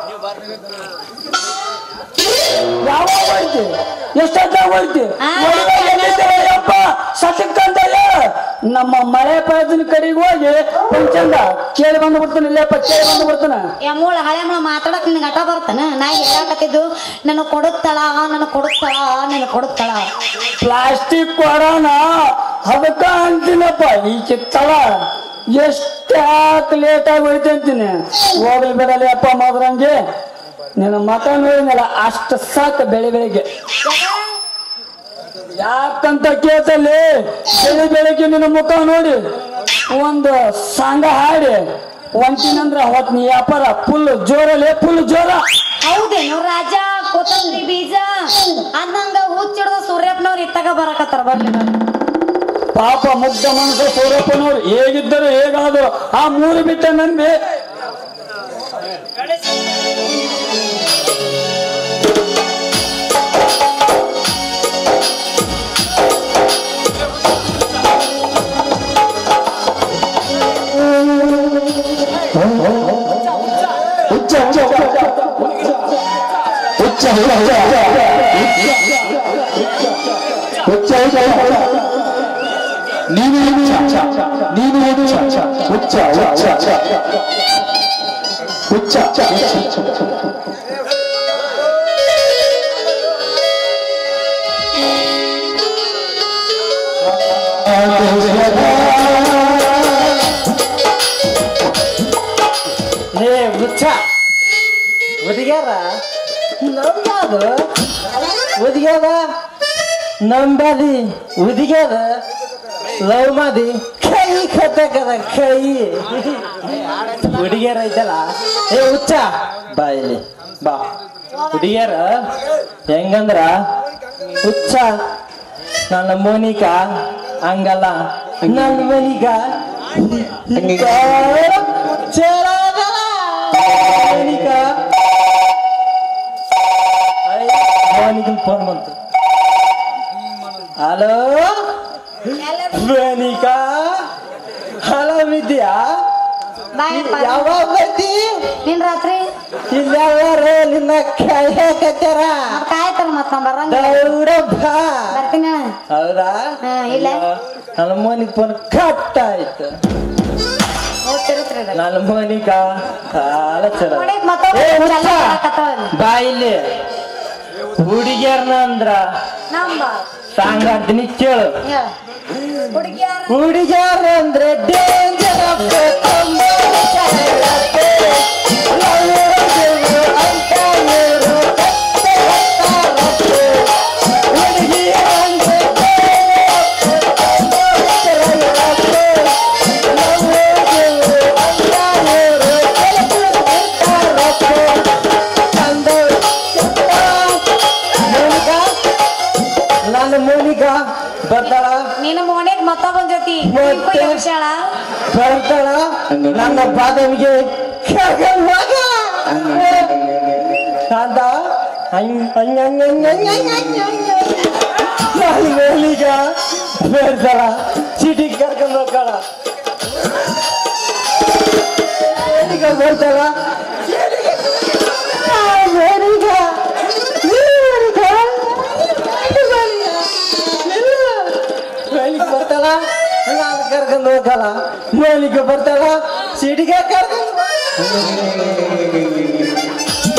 ಯಾವಾಗ ಹೋಯ್ತಿ ಎಷ್ಟೊತ್ತಾಗ ಹೋಯ್ತಿ ಆ. ಮದುವೆ ಎಲ್ಲಿದ್ದೀರ ಯಪ್ಪ ಸಸಕ್ಕಂತಲ್ಲ ನಮ್ಮ ಮಳೆ ಪಾಯದಿನ ಕಡೆಗೆ ಹೋಗಿ ಪಂಚಂದ ಕೇಳಿ ಬಂದು ಬಿಡ್ತಾನೆ ಇಲ್ಲಪ್ಪ ಕೇಳಿ ಬಂದು ಬಿಡ್ತಾನೆ ಏ ಮೂಳ ಹಳೆ ಮೂಳ ಮಾತಾಡಕ್ ನಿನ್ಗೆ ಅಟ ಬರ್ತಾನ ನಾ ಹೇಳಕತ್ತಿದ್ದು ನನಗ್ ಕೊಡುತ್ತಳ ನನಗ್ ಕೊಡುತ್ತಳ ನನಗ್ ಕೊಡುತ್ತಳ ಪ್ಲಾಸ್ಟಿಕ್ ಕೊಡೋಣ ಅದಕ್ಕ ಅಂತೀನಪ್ಪ ಈ ಚಿತ್ತಳ ಎಷ್ಟಾಕ್ ಲೇಟ್ ಆಗಿ ಹೋಯ್ತು ಅಂತೀನಿ ಹೋಗ್ಲಿ ಬಿಡಲಿ ಅಪ್ಪ ಮದ್ರಂಗೆ ನಿನ್ನ ಮತ ನೋಡಿನಲ್ಲ ಅಷ್ಟು ಸಾಕು ಬೆಳೆ ಬೆಳಿಗ್ಗೆ ಯಾಕಂತ ಕೇಳ್ತಲ್ಲಿ ಬೆಳಿ ಬೆಳಿಗ್ಗೆ ನಿನ್ನ ಮುಖ ನೋಡಿ ಒಂದು ಸಾಂಗ ಹಾಡಿ ಒಂಟಿನಂದ್ರ ಹೊತ್ ನೀ ವ್ಯಾಪಾರ ಫುಲ್ ಜೋರಲ್ಲೇ ಫುಲ್ ಜೋರ ಹೌದೇನು ರಾಜ ಕೊತ್ತಂಬರಿ ಬೀಜ ಅಂದಂಗ ಹುಚ್ಚಿಡ್ದ ಸೂರ್ಯಪ್ಪನವ್ರು ಇತ್ತಾಗ ಬರಕತ್ತಾರ ಬರ್ಲಿ ಬರ್ಲಿ ಪಾಪ ಮುಗ್ಧ ಮನಸ್ಸು ಸೌರಪ್ಪನವರು ಹೇಗಿದ್ದರು ಹೇಗಾದರು ಆ ಮೂರು ಬಿಟ್ಟ ನಂಬಿ ನೀನು ಹುಚ್ಚ ನೀನು ಹುಚ್ಚ ಹುಚ್ಚ ಹುಚ್ಚ ಹುಚ್ಚ ಲೇ ವೃಕ್ಷ ಒದಿಗ್ಯಾರ ನಂಬ್ಯಾದ ಒದಿಗ್ಯಾದ ನಂಬ್ಯಾದಿ ಒದಿಗ್ಯಾದ ಲವ್ ಮಾದಿ ಕೈ ಕತ್ತಕದ ಕೈ ಹುಡುಗಿಯರ ಐತಲ್ಲ ಏ ಹುಚ್ಚ ಬಾ ಇಲ್ಲಿ ಬಾ ಹುಡುಗಿಯರ ಹೆಂಗಂದ್ರ ಹುಚ್ಚ ನನ್ನ ಮೋನಿಕಾ ಹಂಗಲ್ಲ ನನ್ನ ಮೋನಿಕಾ ಚಲೋದಲ್ಲ ಮೋನಿಕಾ ಮೋನಿಕನ್ ಫೋನ್ ಬಂತು ಹಲೋ ಮೋನಿಕಾ ಹಲೋ ವಿದ್ಯಾ ಬಾಯಪ್ಪ ಯಾವಾಗ ಬರ್ತಿ ನಿನ್ ರಾತ್ರಿ ಇಲ್ಲಾವಾರ ನಿನ್ನ ಕಾಯಕತ್ತಾರ ಮತ್ತ್ ಕಾಯ್ತಾರ ಮತ್ತ ಬರಂಗ ದೌಡಪ್ಪ ಬರ್ತೀನಿ ಅಣ್ಣ. ಹೌದಾ ಹಾ, ಇಲ್ಲ. ನನ್ನ ಮೋನಿಗೆ ಫೋನ್ ಕಟ್ ಆಯ್ತು ಹೋಗ್ತಿರತ್ರಿ ಇದು. ನನ್ನ ಮೋನಿಕ ಕಾಲ ಚಲ ನೋಡಿ ಮತ್ತೊಬ್ಬ ಏ, ಚಲ ಹುಚ್ಚ. ಮಾಡಕತ್ತಾವ ಇಲ್ಲಿ. ಬಾ ಇಲ್ಲಿ ಹುಡುಗಿಯರ್ನ ಅಂದ್ರ ನಂಬ ಸಾಂಗ್ ಆಡ್ತೀನಿ ಕೇಳು ಹೇಳ ಹುಡುಗಿಯಾರ ಹುಡುಗಿಯರ ಅಂದ್ರೆ ಡೇಂಜರ್ ನನ್ನ ಮೋನಿಕಾ ಬರ್ತಾಳ ನಿನ್ನ ಮೋನೆಗ್ ಮತ್ತೊಬ್ಬನ್ ಜೊತೆ ಮತ್ತೆ? ವಿಷಾಳ ಬರ್ತಾಳ ನನ್ನ ಬಾದಮಿಗೆ ಕರ್ಕೊಂಡ್ ಹೋಗ ಅಂತ ಹಂಗ್ ಹಂಗ್ ಹಂಗ್ ಹಂಗ್ ಹಂಗ್ ಹಂಗ್ ಹಂಗ್ ಹಂಗ್ ನನ್ನ ಮೇಲೀಗ ಬರ್ತಾಳ ಸಿಟಿ ಕರ್ಕೊಂಡ್ ಹೋಗ್ತಾಳ ಮೇಲೀಗ ಬರ್ತಾಳ ಮೇಲೀಗ ಮೇಲಿಗೆ ಬರ್ತಾಳ ನಾನು ಕರ್ಕೊಂಡು ಹೋಗಲ್ಲ ಮೇಲಿಗೆ ಬರ್ತಾಳ ಸಿಟಿಗೆ ಕರ್ಕೊಂಡು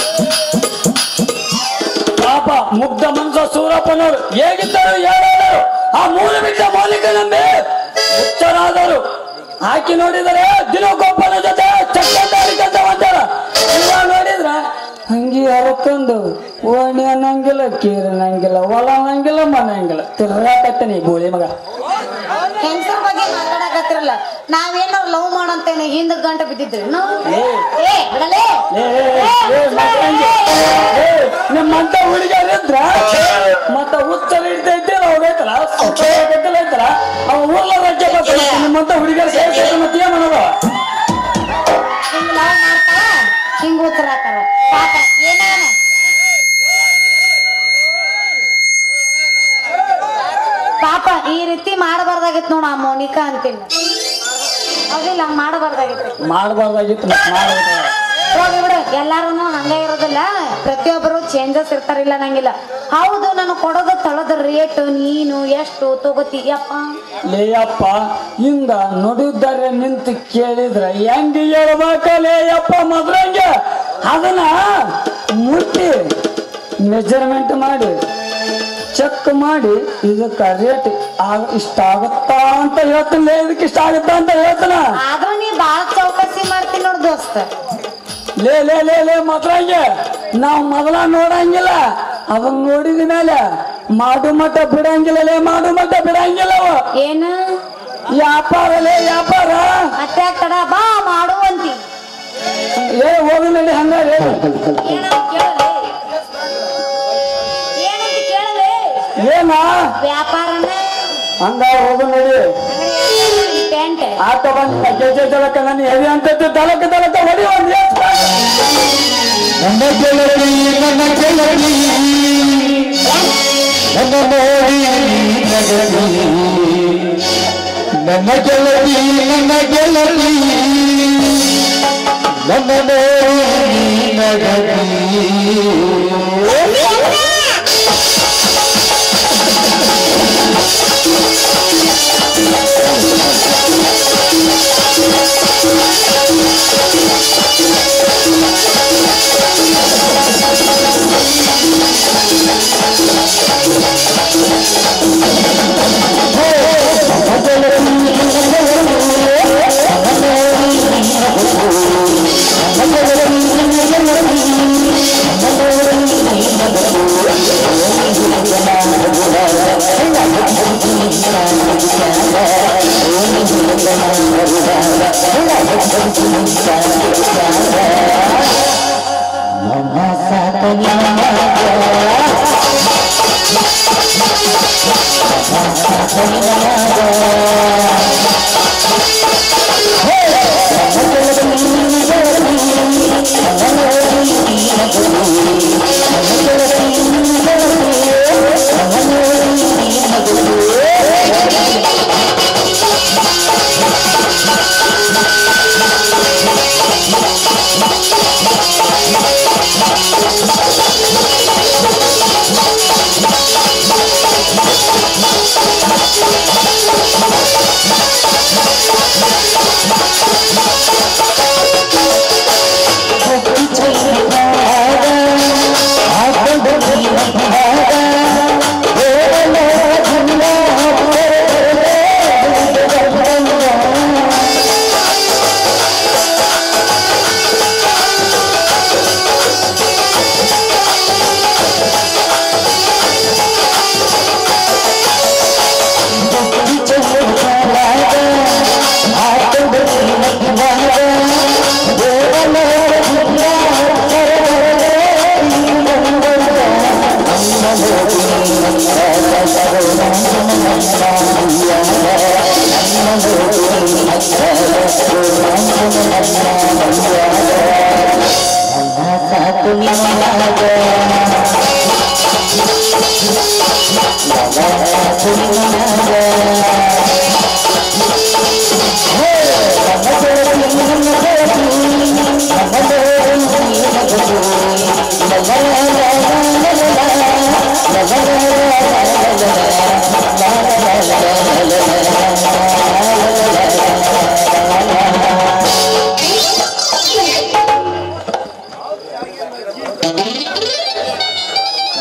ಮುಗ್ಧ ಮನ್ಸ ಸೂರಪ್ಪನವರು ಹೇಗಿದ್ದರು ಹೇಳೋರು ಆ ಮೂಲ ಬಿಟ್ಟ ಮೌಲಿಕ ನಂಬಿ ಹುಚ್ಚರಾದರು ಹಾಕಿ ನೋಡಿದರೆ ದಿನಕ್ಕೊಬ್ಬನ ಜೊತೆ ಚಕ್ರದಾರಿಕಂತ ಮಾಡ್ತಾರ ಇವಾಗ ನೋಡಿದ್ರ ಹಂಗಿ ಹರಕೊಂಡು ಓಣಿ ಅನ್ನಂಗಿಲ್ಲ ಕೀರ್ ಅನ್ನಂಗಿಲ್ಲ ಹೊಲ ಅನ್ನಂಗಿಲ್ಲ ಮನೆ ಅನ್ನಂಗಿಲ್ಲ ತಿರ್ಗಾಕತ್ತೇನೆ ಈ ಗೋಳಿ ಮಗ ಹೆಂಗಸರ ಬಗ್ಗೆ ಮಾತಾಡಕತ್ತಿರಲ್ಲ ನಾವೇನಾರು ಲವ್ ಮಾಡಂತೇನೆ ಹಿಂದ ಗಂಟೆ ಬಿದ್ದಿದ್ರಿ ನಾವು ಏ. ಏ ಬಿಡಲೇ ಏ, ಏ, ಮಕ್ಕಳಂಗೆ. ಏ, ನಿಮ್ಮಂತ ಹುಡುಗರಿದ್ರ ಮತ್ತ ಉತ್ತರ ಹಿಡ್ತೈತಿ ಹೋಗೈತಲ್ಲ ಗದ್ದಲ ಐತಲ್ಲ ಅವ ಊರ್ಲ ರಾಜ್ಯ ಬರ್ತಾನೆ ನಿಮ್ಮಂತ ಹುಡುಗರು ಸೇರ್ಸೈತೆ ಮತ್ತೆ ಏನ್ ಮಾಡೋದು ಹಿಂಗ್ ಲವ್ ಮಾಡ್ತಾರ ಹಿಂಗ್ ಉತ್ತರ ಹಾಕಾರ ಪಾಪ ಏನಾನ ಪಾಪ ಈ ರೀತಿ ಮಾಡಬಾರ್ದಾಗಿತ್ತು ನೋಡ ಆ ಮೋನಿಕಾ ಅಂತಿಲ್ಲ ಹೌದಿಲ್ಲ ಹಂಗ್ ಮಾಡಬಾರ್ದಾಗಿತ್ತು ಮಾಡಬಾರ್ದಾಗಿತ್ತು ಮತ್ತೆ ಮಾಡ್ಬೇಕು ಹೋಗಿ ಬಿಡು ಎಲ್ಲಾರು ಹಂಗ ಇರೋದಿಲ್ಲ ಪ್ರತಿಯೊಬ್ಬರು ಚೇಂಜಸ್ ಇರ್ತಾರಿಲ್ಲ ನಂಗಿಲ್ಲ ಹೌದು ನಾನು ಕೊಡೋದು ತಳದ ರೇಟ್ ನೀನು ಎಷ್ಟು ತಗೋತಿ ಯಪ್ಪ ಲೇಯಪ್ಪ ಹಿಂಗ ನುಡಿದರೆ ನಿಂತು ಕೇಳಿದ್ರ ಹೆಂಗ ಹೇಳ್ಬೇಕ ಲೇಯಪ್ಪ ಮೊದ್ಲಂಗೆ ಅದನ್ನ ಮುಟ್ಟಿ ಮೆಜರ್ಮೆಂಟ್ ಮಾಡಿ ಚೆಕ್ ಮಾಡಿ ಇದಕ್ಕ ರೇಟ್ ಆಗ ಇಷ್ಟ ಆಗತ್ತಾ ಅಂತ ಹೇಳ್ತೀನಿ ಇದಕ್ಕೆ ಇಷ್ಟ ಆಗತ್ತಾ ಅಂತ ಹೇಳ್ತಾನ ಆದ್ರೂ ನೀ ಬಾಳ ಚೌಕಸಿ ಮಾಡ್ತೀನಿ ನೋಡ್ ದೋಸ್ತ ಲೇ ಲೇ ಲೇ ಲೇ ಮೊದ್ಲಂಗೆ ನಾವು ಮೊದಲ ನೋಡಂಗಿಲ್ಲ ಅದನ್ನ ನೋಡಿದ ಮೇಲೆ ಮಾಡು ಮಟ್ಟ ಬಿಡಂಗಿಲ್ಲ ಲೇ ಮಾಡು ಮಟ್ಟ ಬಿಡಂಗಿಲ್ಲ ಅವ ಏನು ವ್ಯಾಪಾರ ಲೇ ವ್ಯಾಪಾರ ಮತ್ತೆ ತಡ ಬಾ ಮಾಡುವಂತಿ ಏ ಹೋಗು ನಡಿ ಹಂಗ ಲೇ. ಏನಂತ ಕೇಳಲೆ ಏನಂತ ಕೇಳಲೆ ಏನ ವ್ಯಾಪಾರನ ಹಂಗ ಹೋಗು ನಡಿ ಪೆಂಟ್ ಆತ ಬಂದ ಗೆಜೆ ದಳಕ ನಾನು ಹೆವಿ ಅಂತ ದಳಕ ದಳಕ ಹೊಡಿ ಒಂದ್ ಏಸ್ ಮಾಡು. ನನ್ನ ಗೆಳತಿ ನನ್ನ ಗೆಳತಿ ನನ್ನ ನೋಡಿ ನಗಲಿ ನನ್ನ ಗೆಳತಿ ನನ್ನ ಗೆಳತಿ ನನ್ನ ನೋಡಿ ನಗಲಿ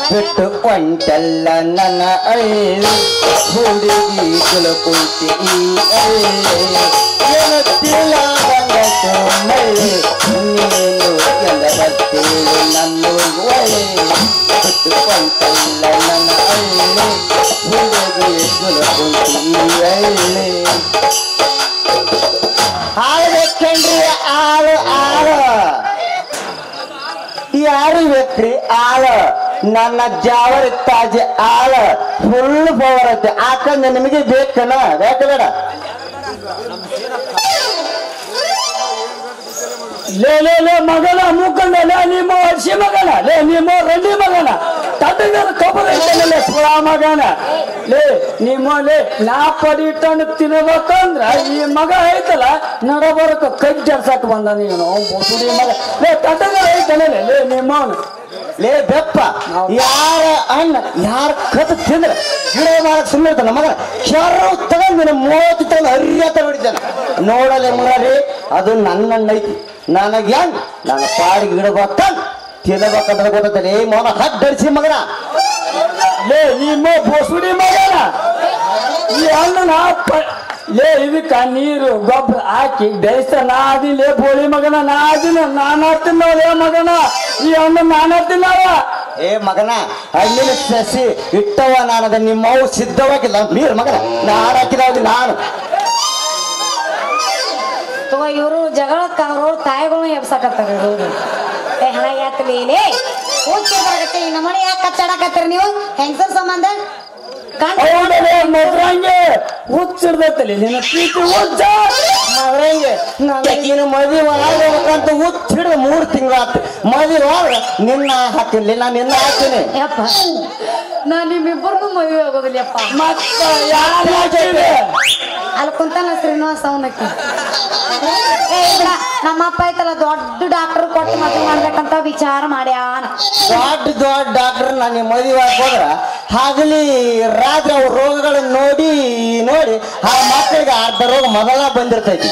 ಬಿಟ್ಟು ಕೊಂಟಲ್ಲ ನನ್ನ ಅಳ್ಳಿ ಹುಡುಗಿ ಕುಲಕುಂತಿ ಈ ಅಳ್ಳಿ ಏನು ತಿಳಿದಂಗಟ್ಟು ಮಳ್ಳಿ ನೀನು ಎಲ್ಲ ಬರ್ತೀವಿ ನಮ್ಮೂರಿಗೆ ಒಳ್ಳೆ ಬಿಟ್ಟು ಕೊಂಟಲ್ಲ ನನ್ನ ಅಳ್ಳಿ ಹುಡುಗಿ ಕುಲಕುಂತಿ ಈ ಅಳ್ಳಿ ಹಾಳ್ಬೇಕೇನ್ರಿ ಆಳು ಆಳು ಯಾರು ಬೇಕ್ರಿ ಆಳ ನನ್ನ ಜಾವರಿ ತಾಜೆ ಆಳ ಫುಲ್ ಪವರ್ ಐತೆ ಯಾಕಂದ್ರೆ ನಿಮಗೆ ಬೇಕನ ಬೇಕ ಬೇಡ ಲೇ ಲೇ ಲೇ ಮಗನ ಮುಖಂಡ ಲೇ ನಿಮ್ಮ ವರ್ಷಿ ಮಗನ ಲೇ ನಿಮ್ಮ ರೆಡ್ಡಿ ಮಗನ ತಟ್ಟಗರ ಕಬ್ಬರ ಇಟ್ಟನಲ್ಲೇ ಸುಳ ಮಗನ ಲೇ ನಿಮ್ಮ ಲೇ ನಾ ಪಡಿಟನ್ ತಿನ್ಬೇಕಂದ್ರ ಈ ಮಗ ಐತಲ್ಲ ನಡಬರಕ ಕೈ ಜರ್ಸಕ್ ಬಂದ ನೀನು ಬುಸುಡಿ ಮಗ ಲೇ ತಟ್ಟಗರ ಐತನಲ್ಲೇ ಲೇ ನಿಮ್ಮವನು ಲೇ ಬೆಪ್ಪ ಯಾರ ಅಣ್ಣ ಯಾರ ಕತ್ ತಿಂದ್ರ ಗಿಡ ಮಾಡಕ್ ಸುಮ್ಮನೆ ಇರ್ತಾನ ಮಗ ಕೆರವು ತಗೊಂಡ್ ನಿನ್ನ ಮೂವತ್ತು ತಗೊಂಡು ಹರಿಯತ ಹೊಡಿತಾನ ನೋಡಲೆ ಮುರಾರಿ ಅದು ನನ್ನ ಅಣ್ಣ ಐತಿ ನನಗೆ ಹೆಂಗ್ ನನ್ನ ಪಾಡಿಗೆ ಇಡಬೇಕಂತ ತಿನ್ನಬೇಕಂತ ಗೊತ್ತೈತೆ ಏ ಮೋನ ಹಡ್ಡಡಿಸಿ ಮಗನ ಲೇ ನಿಮ್ಮ ಬಸುಡಿ ಮಗನ ಈ ಅಣ್ಣನ ಪ- ಲೇ ಇದಕ್ಕ ನೀರು ಗೊಬ್ಬರ ಹಾಕಿ ಬೇಯಿಸ್ತ ನಾ ಅದಿಲೇ ಬೋಳಿ ಮಗನ ನಾ ಅದಿನ ನಾನ ತಿನ್ನೋಲೇ ಮಗನ ಈ ಅಣ್ಣ ನಾನ ತಿನ್ನವ ಏ ಮಗನ ಹಣ್ಣಿನ ಸಸಿ ಇಟ್ಟವ ನಾನದ ನಿಮ್ಮವು ಸಿದ್ಧವಾಗಿಲ್ಲ ನೀರು ಮಗನ ನಾನು ಹಾಕಿದವಾಗ ನಾನು ತಗೋ ಇವರು ಜಗಳಕ್ಕ ಅವ್ರವ್ರ ತಾಯಿಗಳನ್ನ ಎಬ್ಸಾಕತ್ತಾರ ಇವ್ರು ಏ ಹಣ ಯಾತಲಿ ಲೇ ಹುಚ್ಚ ಬರಕತ್ತೆ ಈ ನಮ್ಮನೆ ಯಾಕೆ ಕಚ್ಚಾಡಕತ್ತೀರಿ ನೀವು ಹೆಂಗಸರ್ ಸಂಬಂಧ ಕಂಡ್ ಹೌದಲೇ ಮದ್ರಂಗೆ ಹುಚ್ಚಿಡ್ದೈತಲಿ ನಿನ್ನ ಪ್ರೀತಿ ಹುಚ್ಚ ಮಗನಿಗೆ ನನಗೇನು ಮದುವೆ ಆಗ್ಬೇಕಂತ ಹುಚ್ಚ ಹಿಡಿದು ಮೂರು ತಿಂಗಳಾತು ಮದುವೆ ಆದ್ರೆ ನಿನ್ನ ಹಾಕಿರ್ಲಿ ನಾನು ನಿನ್ನ ಹಾಕ್ತೀನಿ ಯಪ್ಪ ನಾ ನಿಮ್ಮಿಬ್ಬರನ್ನು ಮದುವೆ ಆಗೋದಿಲ್ಲಪ್ಪ ಮತ್ತ ಯಾರ ಹಾಕಿದೆ ಅಲ್ಲಿ ಕುಂತಾನ ಶ್ರೀನಿವಾಸ ಅವನಕ್ಕೆ ಏ ಬಿಡ ನಮ್ಮ ಅಪ್ಪ ಐತಲ್ಲ ದೊಡ್ಡ ಡಾಕ್ಟರ್ ಕೊಟ್ಟು ಮದುವೆ ಮಾಡ್ಬೇಕಂತ ವಿಚಾರ ಮಾಡ್ಯಾನ ದೊಡ್ಡ ದೊಡ್ಡ ಡಾಕ್ಟರ್ ನಾನು ಮದುವೆ ಹೋದ್ರ ಹಗಲಿ ರಾತ್ರಿ ಅವ್ರ ರೋಗಗಳನ್ನ ನೋಡಿ ನೋಡಿ ಆ ಮಕ್ಕಳಿಗೆ ಅರ್ಧ ರೋಗ ಮೊದಲ ಬಂದಿರ್ತೈತಿ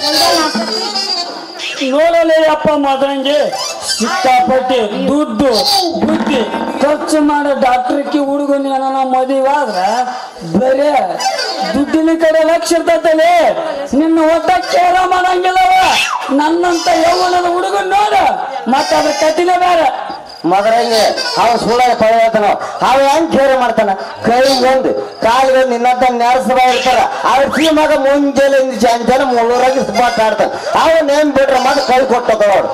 ನೋಡಲೇ ಅಪ್ಪ ಮದ್ರಂಗೆ ಸಿಕ್ಕಾಪಟ್ಟಿ ದುಡ್ಡು ಬುದ್ಧಿ ಖರ್ಚು ಮಾಡೋ ಡಾಕ್ಟ್ರಕ್ಕೆ ಹುಡುಗನ ಏನೋ ಮದುವೆ ಆದ್ರ ಬರೇ ದುಡ್ಡಿನ ಕಡೆ ಲಕ್ಷ ಇರ್ತೈತಲೇ ನಿನ್ನ ಒಟ್ಟ ಕೇರ ಮಾಡಂಗಿಲ್ಲವ ನನ್ನಂತ ಯೌವನದ ಹುಡುಗನ್ ನೋಡ ಮತ್ತ ಅದ್ರ ಕತಿನೇ ಬೇರೆ ಮದರಂಗೆ ಅವ ಸುಳ್ಳ ಪಳೆ ಹೇಳ್ತಾನ ಅವ ಹೆಂಗ್ ಕೇರ್ ಮಾಡ್ತಾನ ಕೈ ಒಂದು ಕಾಲಿಗೆ ನಿನ್ನಂತ ನೆರಸಬ ಇರ್ತಾರ ಅವ್ರ ಸಿ ಮಗ ಮುಂಜಾನೆ ಜನ ಮುಳ್ಳೂರಾಗಿ ಸ್ಪಾಟ್ ಆಡ್ತಾನ ಅವ ನೇಮ್ ಬಿಟ್ರೆ ಮತ್ತೆ ಕೈ ಕೊಟ್ಟದ ಅವ್ರು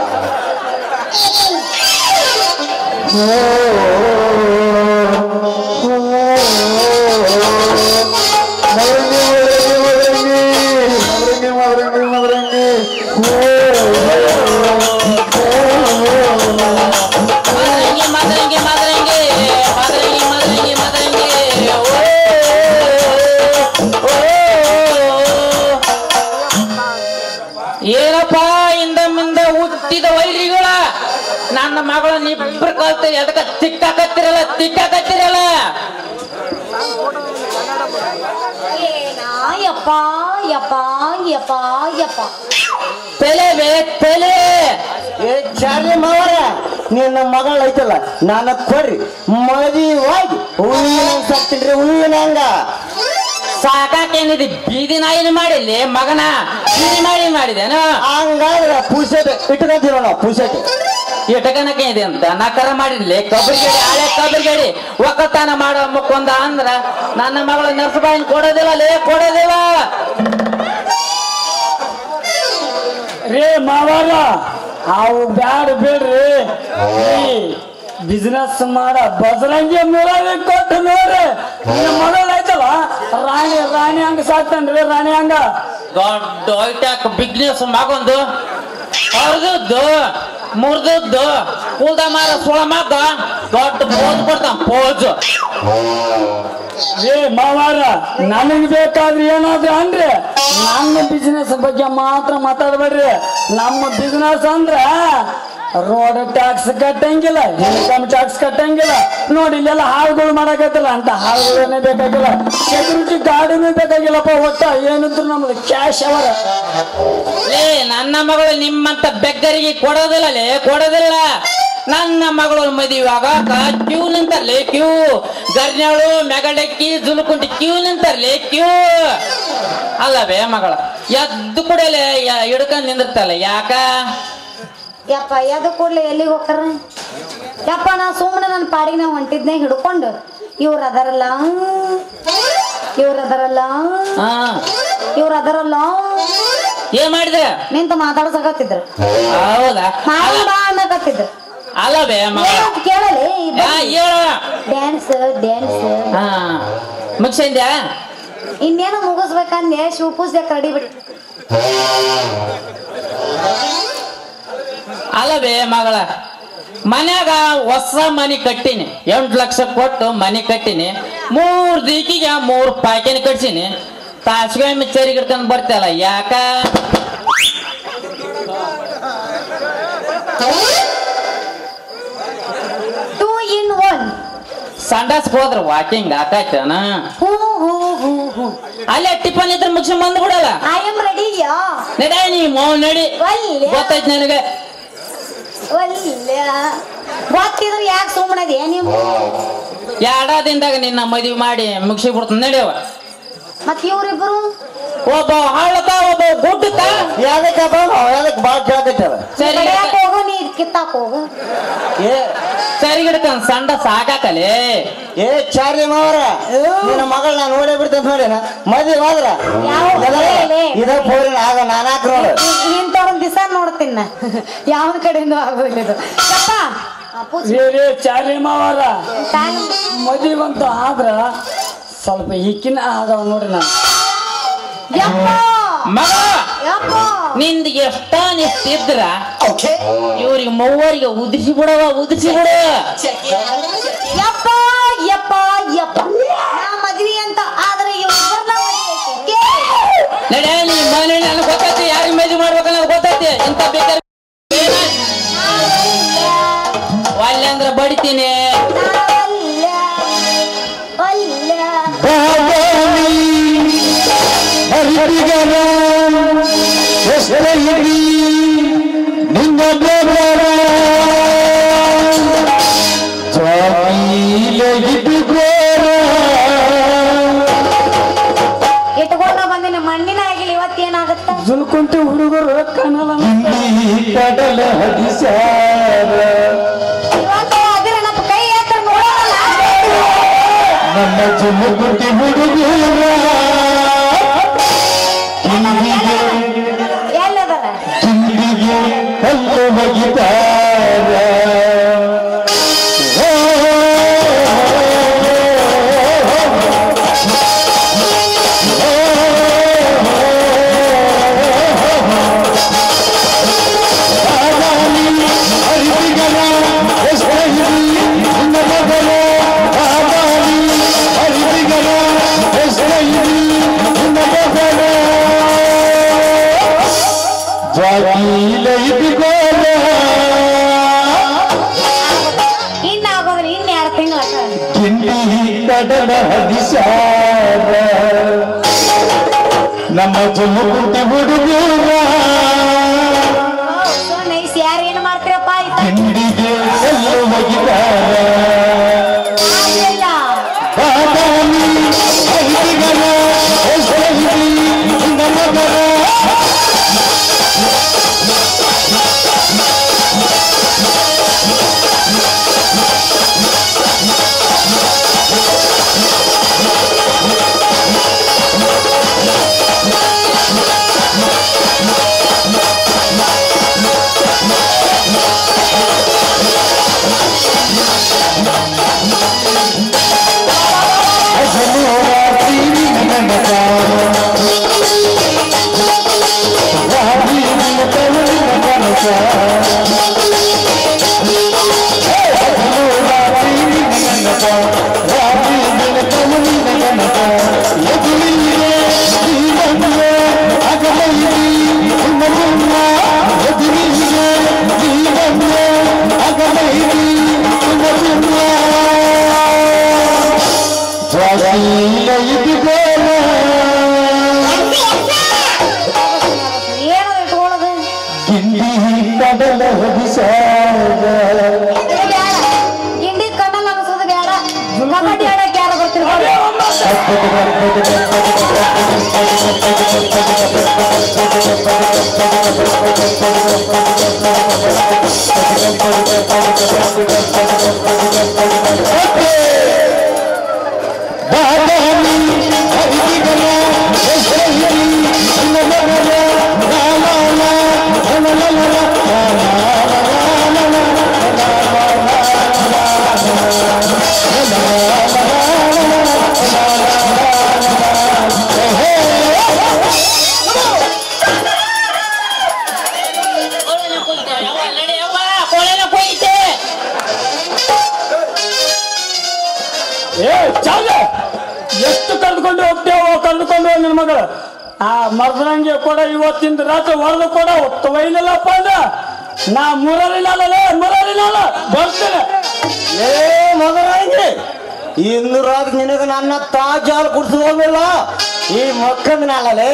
ಮದರಂಗಿ ಮದರಂಗಿ ಮದರಂಗಿ ಮದರಂಗಿ ಮದರಂಗಿ ಮದರಂಗಿ ಓ, ಓ. ಏನಪ್ಪ ಇಂದ ಮುಂದ ಹುಟ್ಟಿದ ವೈರಿಗಳ ನನ್ನ ಮಗಳನ್ನ ಇಬ್ರು ಕಲ್ತ ಎದಕ್ಕ ತಿಕ್ಕಾಕತ್ತಿರಲ್ಲ ತಿಕ್ಕಾಕತ್ತಿರಲ್ಲ ಏನಾ ಯಪ್ಪ ಯಪ್ಪ ಯಪ್ಪ ಯಪ್ಪ ತಲೆ ಬೇ ತಲೆ ಏ ಚಾರ್ಲಿ ಮಾವರ ನಿನ್ನ ಮಗಳ ಐತಲ್ಲ ನಾನು ಕೊಡ್ರಿ ಮದುವಾಗಿ ಹೂವಿನ ಸತ್ತಿನ್ರಿ ಹೂವಿನ ಹಂಗ ಸಾಕಾಕೇನಿದೆ ಬೀದಿ ನಾಯಿನ ಮಾಡಿಲ್ಲಿ ಮಗನ ಬೀದಿ ಮಾಡಿ ಮಾಡಿದೇನು ಹಂಗಾದ್ರೆ ಪೂಸೆಟ್ ಇಟ್ಕೊಂತೀವ ನಾವು ಪೂಸೆಟ್ ಇಟಕನಕ್ಕೆ ಇದೆ ಅಂತ ನಾ ಕರ ಮಾಡಿರ್ಲಿ ಕಬ್ಬರಿಗೇಡಿ ಹಳೆ ಕಬ್ಬರಿಗೇಡಿ ಒಕ್ಕತ್ತಾನ ಮಾಡೋ ಮುಕ್ಕೊಂದ ಅಂದ್ರ ನನ್ನ ಮಗಳು ನರ್ಸಬಾಯಿನ ಕೊಡೋದಿಲ್ಲ ಲೇ ಕೊಡೋದಿಲ್ಲ ರೇ ಮಾವಾರ ಅವು ಬ್ಯಾಡ ಬಿಡ್ರಿ ಬಿಸ್ನೆಸ್ ಮಾಡ ಬಜರಂಗಿ ಮುರಾರಿ ಕೊಟ್ಟು ನೋಡ್ರಿ ನಿನ್ನ ಮಗಳ ಐತಲ್ಲ ರಾಣಿ ರಾಣಿ ಹಂಗ ಸಾಕ್ತಾನ್ರಿ ರಾಣಿ ಹಂಗ ದೊಡ್ಡ ಐಟ್ಯಾಕ್ ಬಿಗ್ನೆಸ್ ಮಗೊಂದು ಹೊರದದ್ದು ಮುರಿದದ್ದು ಕುಲ್ದ ಮಾರ ಸುಳ ಮಗ ದೊಡ್ಡ ಪೋಜ್ ಕೊಡ್ತಾನ ಪೋಜ್ ಏ ಮಾವಾರ ನನಗ್ ಬೇಕಾದ್ರೆ ಏನಾದ್ರು ಅಂದ್ರೆ ನನ್ನ ಬಿಸ್ನೆಸ್ ಬಗ್ಗೆ ಮಾತ್ರ ಮಾತಾಡ್ಬೇಡ್ರಿ ನಮ್ಮ ಬಿಸ್ನೆಸ್ ಅಂದ್ರ ರೋಡ್ ಟ್ಯಾಕ್ಸ್ ಕಟ್ಟಂಗಿಲ್ಲ ಇನ್ಕಮ್ ಟ್ಯಾಕ್ಸ್ ಕಟ್ಟಂಗಿಲ್ಲ ನೋಡಿ ಇಲ್ಲೆಲ್ಲ ಹಾಳುಗಳು ಮಾಡಕತ್ತಿಲ್ಲ ಅಂತ ಹಾಳುಗಳನ್ನೇ ಬೇಕಾಗಿಲ್ಲ ಸೆಕ್ಯೂರಿಟಿ ಗಾರ್ಡನೇ ಬೇಕಾಗಿಲ್ಲಪ್ಪ ಒಟ್ಟ ಏನಿದ್ರು ನಮ್ದು ಕ್ಯಾಶ್ ಅವರ ಲೇ ನನ್ನ ಮಗಳು ನಿಮ್ಮಂತ ಬೆಕ್ಕರಿಗೆ ಕೊಡೋದಿಲ್ಲ ಲೇ ಕೊಡೋದಿಲ್ಲ ನನ್ನ ಮಗಳು ಮದುವೆ ಆಗಾಕ ಕ್ಯೂ ನಿಂತರ್ಲೆ ಕ್ಯೂ ಗರ್ನ್ಯಾಳು ಮೆಗಡಕ್ಕಿ ಜುಲ್ಕುಂಟಿ ಕ್ಯೂ ನಿಂತರ್ಲೆ ಕ್ಯೂ ಅಲ್ಲವೇ ಮಗಳ ಎದ್ದು ಕುಡಲೆ ಹಿಡ್ಕೊಂಡ್ ನಿಂದಿರ್ತಲ್ಲ ಯಾಕ ಯಪ್ಪ ಎದ ಕೂಡ್ಲೆ ಎಲ್ಲಿಗೆ ಹೋಗ್ತಾರ ಯಪ್ಪ ನಾ ಸುಮ್ಮನೆ ನನ್ನ ಪಾಡಿಗೆ ನಾವು ಹೊಂಟಿದ್ನೆ ಹಿಡ್ಕೊಂಡು ಇವ್ರು ಅದರಲ್ಲ ಇವ್ರು ಅದರಲ್ಲ ಹಾ ಇವ್ರು ಅದರಲ್ಲ ಏನ್ ಮಾಡಿದೆ ನಿಂತು ಮಾತಾಡ್ಸಕತ್ತಿದ್ರು ಹೌದಾ ಮಾಡ ಅಲ್ಲ- ಬಾ ಅನ್ನಕತ್ತಿದ್ರು ಅಲ್ಲವೇ ಮಗಳ ಏನಂತ ಕೇಳಲಿ ಹಾ ಹೇಳ ಡ್ಯಾನ್ಸ್ ಡ್ಯಾನ್ಸ್ ಹಾ ಮುಗಿಸಿದ್ಯಾ ಇನ್ನೇನು ಮುಗಿಸ್ಬೇಕಂದೆ ಶಿವಪೂಜೆ ರೆಡಿ ಬಿಟ್ಟು ಅಲ್ಲವೇ ಮಗಳ ಮನ್ಯಾಗ ಹೊಸ ಮನಿ ಕಟ್ಟಿನಿ ಎಂಟು ಲಕ್ಷ ಕೊಟ್ಟು ಮನಿ ಕಟ್ಟಿನಿ ಮೂರ್ ದಿಕ್ಕಿಗೆ ಮೂರ್ ಪಾಕಿನ ಕಟ್ಸಿನಿ ತಾಸಿಗೆ ಮಿಚ್ಚರಿ ಹಿಡ್ಕೊಂಡ್ ಬರ್ತಲ್ಲ ಯಾಕ ಟೂ ಇನ್ ಒನ್ ಸಂಡಾಸ್ ಹೋದ್ರ ವಾಕಿಂಗ್ ಆಕಾಯ್ತನ ಹೂ ಹೂ ಹೂ ಹೂ ಅಲ್ಲೇ ಟಿಫನ್ ಇದ್ರೆ ಮುಗಿಸಿ ಬಂದ್ ಬಿಡಲ್ಲ ಐ ಆಮ್ ರೆಡಿ ಯಾ ನಡ ನೀ ಮೌನ್ ನಡಿ ಒಲ್ಲೆ ಗೊತ್ತಾಯ್ತು ನನಗೆ ಒಲ್ಲೆ ಗೊತ್ತಿದ್ರೆ ಯಾಕೆ ಸುಮ್ಮನದೆ ನೀವು ಎರಡ ದಿನದಾಗ ನಿನ್ನ ಮದ್ವಿ ಮಾಡಿ ಮುಗಿಸಿ ಬಿಡ್ತಾನೆ ನಡಿಯವ ಮತ್ ಇವ್ರಿಬ್ರು ಒಬ್ಬ ಹಳ್ಳತ ಒಬ್ಬ ಗುಡ್ಡತ ಯಾವ್ದಕ್ಕೆ ಬಾಳ ಯಾವ್ದಕ್ಕೆ ಬಾಳ ಕೇಳಕತ್ತಾರ ಸರಿ ಕಡಿಯಾಕ್ ಹೋಗು ನೀ ಕಿತ್ತಾಕ್ ಹೋಗು ಏ ಸರಿ ಹಿಡ್ಕೊಂಡ್ ಸಂಡ ಸಾಕಾಕಲೆ ಏ ಚಾರ್ಲಿ ಮಾವರ ನಿನ್ನ ಮಗಳ ನಾ ನೋಡೇ ಬಿಡ್ತಂತ ನೋಡಿನ ಮದ್ವೆ ಹೋದ್ರ ಯಾವ ಲೇ? ಇದ ಫೋರಿನ ಆಗ ನಾನಾಕ್ ನೋಡು ನಿಂತವ್ರನ್ ದಿವಸ ನೋಡ್ತೀನಿ ನಾ ಯಾವನ ಕಡೆಯಿಂದ ಆಗೋದಿಲ್ಲ ಇದು ಯಪ್ಪ ಅಪ್ಪು ರೇ ರೇ ಚಾರ್ಲಿ ಮಾವಾರ time ಮದುವಂತ ಆದ್ರ ಸ್ವಲ್ಪ ಹಿಕ್ಕಿನ ಆಗವ ನೋಡ್ರಿ ನಾನು ಯಪ್ಪ ಮಗ ಯಪ್ಪ ನಿಂದ ಎಷ್ಟ ನಿಷ್ಟಿದ್ರ ಇವ್ರಿಗೆ ಮೂವರಿಗೆ ಉದಿಸಿ ಬಿಡವ ಉದಿಸಿ ಬಿಡ ಯಪ್ಪ ಯಪ್ಪ ಯಪ್ಪ ನಾ ಮದ್ವಿ ಅಂತ ಆದ್ರೆ ಇವ್ರನ್ನ ಮದ್ವೆ ಐತಿ. ನಡೆ ನೀ ಮನೆ ನನಗೆ ಗೊತ್ತೈತಿ ಯಾರಿಗೆ ಮದುವೆ ಮಾಡ್ಬೇಕನ್ನ ಗೊತ್ತೈತಿ ಇಂತ ಬೇಕಾದ್ರೆ ಒಲ್ಲೆ ಅಂದ್ರೆ ಬಡಿತೀನಿ ಅಲ್ಲ ಅಲ್ಲ ಹರಿಗರ ನಿನ್ನ ಬೆದರ ಸ್ವಾಮಿಲಗಿದುಗೋರ ಇಟ್ಕೊಂಡು ಬಂದಿನ ಮಣ್ಣಿನ ಆಗಿಲ್ಲ ಇವತ್ತೇನಾಗತ್ತ ಜುಲ್ಕುಂಟಿ ಹುಡುಗರು ಕಾಣಲ್ಲ ಇಲ್ಲಿ ಕಡಲ ಹದಿಸಾರ ಇವತ್ತು ಅದ್ರ ನಮ್ಮ ಕೈ ಎತ್ತರ ನೋಡೋಣ ನನ್ನ ಜುಮುಗುಟಿ ಹುಡುಗರ ಕಿಂದಿಗೆ ಎಲ್ಲದರ ಕಿಂದಿಗೆ ಕಲ್ಲು ಒಗಿತಾರ ಓ, ಬಾದಾಮಿ ಹರಿದಿಗರ ಎಷ್ಟೈದಿ ನಿನ್ನ ಮಗನ ಬಾದಾಮಿ ಹರಿದಿಗರ ಎಷ್ಟೈದಿ ನಿನ್ನ ಮಗನ ಜಾಗೀಲ ಇದಿಗೋಲ ಇನ್ನಾಗೋದ್ರೆ ಇನ್ನು ಎರಡು ತಿಂಗಳ ಕಿಂಡಿ ಕಡಲ ಹದಿಸಾರ ನಮ್ಮ ಜುಮುಕುಟಿ ಹುಡುಗರ ಸೊ ನೈಸ್ ಯಾರು ಏನು ಮಾಡ್ತೀರಪ್ಪ ಆಯ್ತಾ ಕಿಂಡಿಗೆ ಕಲ್ಲು ಒಗಿತಾರ ಆಗ್ಲಿಲ್ಲ. ಬಾದಾಮಿ ಹರಿದಿಗರ ಎಷ್ಟೈದಿ ನಿನ್ನ ಮಗನ ಏನದು ಇಟ್ಕೊಳ್ಳೋದು ಕಿಂಡಿ ಕಡಲ ಹದಿಸಾಗ ಏ ಚಾಲ ಎಷ್ಟು ಕರೆದುಕೊಂಡು ಹೋಗ್ತೇವೋ ಕರೆದುಕೊಂಡು ಹೋಗ್ ನಿನ್ ಮಗಳು ಆ ಮರ್ದಂಗೆ ಕೂಡ ಇವತ್ತಿಂದ ರಾತ್ರಿ ಹೊರದು ಕೂಡ ಒತ್ತು ಒಯ್ಲಿಲ್ಲಪ್ಪ ಅಂದ ನಾ ಮುರಲಿನಲ್ಲ ಮುರಲಿನಲ್ಲ ಬರ್ತೇನೆ ಏ ಮಗನಾಗಿ ಇನ್ನು ರಾತ್ರಿ ನಿನಗೆ ನನ್ನ ತಾಜಾಲ್ ಕುಡಿಸಿ ಹೋಗಿಲ್ಲ ಈ ಮಕ್ಕಂದ ನಾಳಲೇ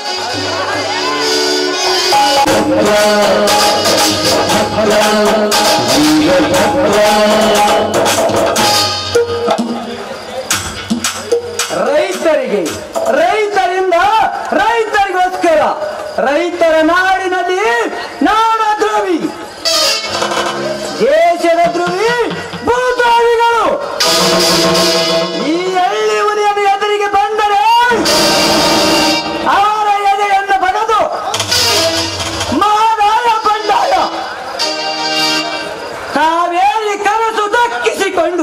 ರೈತರಿಗೆ ರೈತರಿಂದ ರೈತರಿಗೋಸ್ಕರ ರೈತರ ನಾಡಿನಲ್ಲಿ ನಾಡ ದ್ರೋವಿ ದೇಶದ ದ್ರೋವಿ ಭೂದ್ರೋವಿಗಳು ಈ ಹಳ್ಳಿ ಉರಿಯದ ಎದುರಿಗೆ ಬಂದರೆ ಅವರ ಎದೆಯನ್ನು ಬಗದು ಮಹದಾಯ ಬಂಡಾಯ ಕಾವೇರಿ ಕನಸು ದಕ್ಕಿಸಿಕೊಂಡು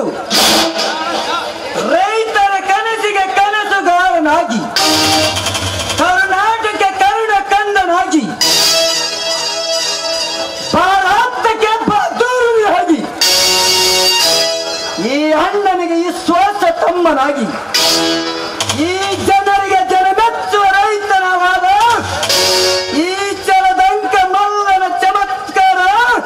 ರೈತರ ಕನಸಿಗೆ ಕನಸುಗಾರನಾಗಿ ಕರ್ನಾಟಕ ಕರುಣ ಕಂದನಾಗಿ ಭಾರತಕ್ಕೆ ಬಹದ್ದೂರನಾಗಿ ಈ ಅಣ್ಣನಿಗೆ ಈ ಶ್ವಾಸ ತಮ್ಮನಾಗಿ ಈ ಜನರಿಗೆ ಜನಮೆಚ್ಚುವ ರೈತನವಾದ ಈ ಚಲದಂಕ ಮಲ್ಲನ ಚಮತ್ಕಾರ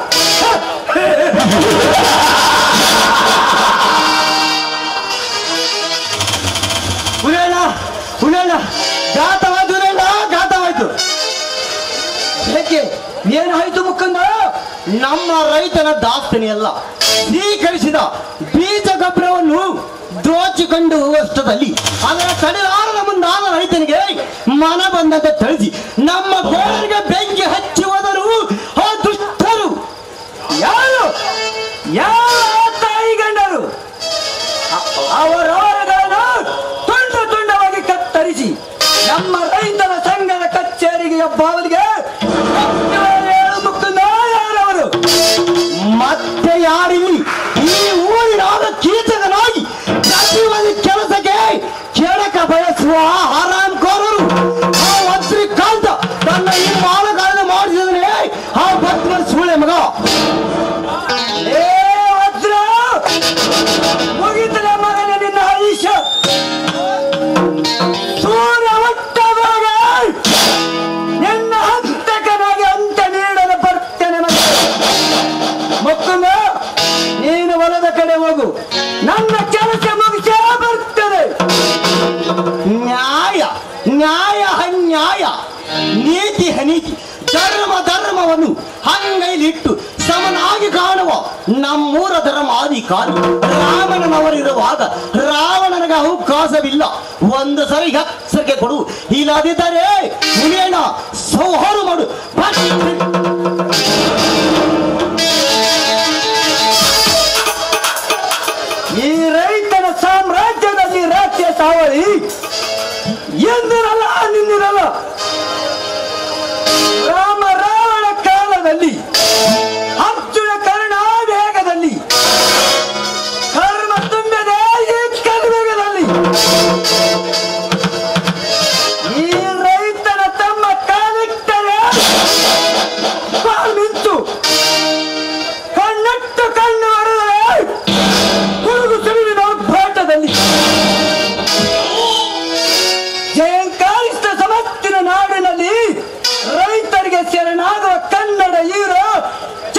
ಹುಲಿಯಣ್ಣ ಹುಲಿಯಣ್ಣ ಘಾತವಾಯ್ತು ಹುಲಿಯಣ್ಣ ಘಾತವಾಯ್ತು ಏಕೆ ಏನಾಯ್ತು ಮುಕ್ಕಂದ ನಮ್ಮ ರೈತನ ದಾಸ್ತಿನಿ ಅಲ್ಲ ಸ್ವೀಕರಿಸಿದ ಬೀಜ ಗೊಬ್ಬರವನ್ನು ದೋಚಿಕೊಂಡು ಅಷ್ಟದಲ್ಲಿ ಅದರ ತಡೆಲಾರದ ಮುಂದಾದ ರೈತನಿಗೆ ಮನ ಬಂದಂತೆ ಥಳಿಸಿ ನಮ್ಮ ಗೋಳರಿಗೆ ಬೆಂಕಿ ಹಚ್ಚಿ ಹೋದರು ಆ ದುಷ್ಟರು ಯಾರು ಯಾವ ತಾಯಿ ಗಂಡರು ಅ- ಅವರವರಗಳನ್ನು ತುಂಡು ತುಂಡವಾಗಿ ಕತ್ತರಿಸಿ ನಮ್ಮ ರೈತರ ಸಂಘದ ಕಚೇರಿಗೆ ಒಬ್ಬವರಿಗೆ ಮುಕ್ಕಂದ ಯಾರವರು ಮತ್ತೆ ಯಾರಿಲ್ಲಿ ಈ ಊರಿನಾದ ಕೀಚಕನಾಗಿ ಪ್ರತಿ ಒಂದು ಕೆಲಸಕ್ಕೆ ಕೆಳಕ ಬಯಸುವ ಆರಾಮ್ ಕೋರರು ಆ ವಜ್ರಿಕಾಂತ ತನ್ನ ಈ ಮಾಲಗಾರನ ಮಾಡಿಸಿದ್ರೆ ಆ ಭಕ್ತನ ಸೂಳೆ ಮಗ ಏ ವಜ್ರ ಮುಗಿತನ ಮಗನ ನಿನ್ನ ಆಯುಷ್ಯ ಸೂರ್ಯ ಹುಟ್ಟದಾಗ ನಿನ್ನ ಹಂತಕನಾಗಿ ಅಂತ ನೀಡಲು ಬರ್ತೇನೆ ಮತ್ತೆ ಮಕ್ಕಳ ನೀನು ಹೊಲದ ಕಡೆ ಹೋಗು ನನ್ನ ಕೆಲಸ ಮುಗಿಸೇ ಬರ್ತದೆ ನ್ಯಾಯ ನ್ಯಾಯ ಅನ್ಯಾಯ ನೀತಿ ಅನೀತಿ ಧರ್ಮ ಧರ್ಮವನ್ನು ಹಂಗೈಲಿಟ್ಟು ಸಮನಾಗಿ ಕಾಣುವ ನಮ್ಮೂರ ಧರ್ಮಾಧಿಕಾರಿ ರಾವಣನವರಿರುವಾಗ ರಾವಣನಿಗೆ ಅವಕಾಶವಿಲ್ಲ ಒಂದು ಸರಿ ಹೆಸರಿಗೆ ಕೊಡು ಇಲ್ಲದಿದ್ದರೆ ಹುಲಿಯಣ್ಣ ಸೌಹಾರು ಮಾಡು ಬಟ್ ಈ ರೈತನ ಸಾಮ್ರಾಜ್ಯದಲ್ಲಿ ರಾಜ್ಯ ಸಾವಳಿ ಎಂದಿರಲ್ಲ ನಿಂದಿರಲ್ಲ ರಾಮ ರಾವಣ ಕಾಲದಲ್ಲಿ ಅರ್ಜುನ ಕರ್ಣಾವೇಗದಲ್ಲಿ ಕರ್ಮ ತುಂಬಿದೆ ಈ ಕಲಿಯುಗದಲ್ಲಿ ಈ ರೈತನ ತಮ್ಮ ಕಾಲಿಟ್ಟರೆ ಕಾಲ್ ನಿಂತು ಕಣ್ಣಿಟ್ಟು ಕಣ್ಣು ಹೊಡೆದರೆ ಗುಡುಗು ಸಿಡಿಲಿನ ಹೋರಾಟದಲ್ಲಿ ಜಯಂಕಾರಿಸಿದ ಸಮಸ್ತಿನ ನಾಡಿನಲ್ಲಿ ರೈತರಿಗೆ ಶರಣಾಗುವ ಕನ್ನಡ ಹೀರೋ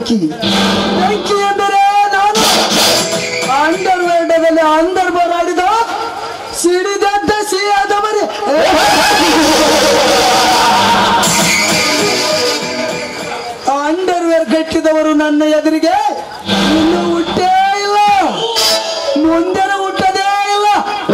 ಬೆಂಕಿ ಬೆಂಕಿ ಎಂದರೆ ನಾನು ಅಂಡರ್ ವರ್ಡದಲ್ಲಿ ಅಂಡರ್ ಬರಾಡಿದ ಸಿಡಿದದ್ದ ಸಿಹಿಯಾದ ಮರಿ ಅಂಡರ್ವೇರ್ ಕಟ್ಟಿದವರು ನನ್ನ ಎದುರಿಗೆ ಇನ್ನು ಹುಟ್ಟೇ ಇಲ್ಲ ಮುಂದೆನೂ ಹುಟ್ಟದೇ ಇಲ್ಲ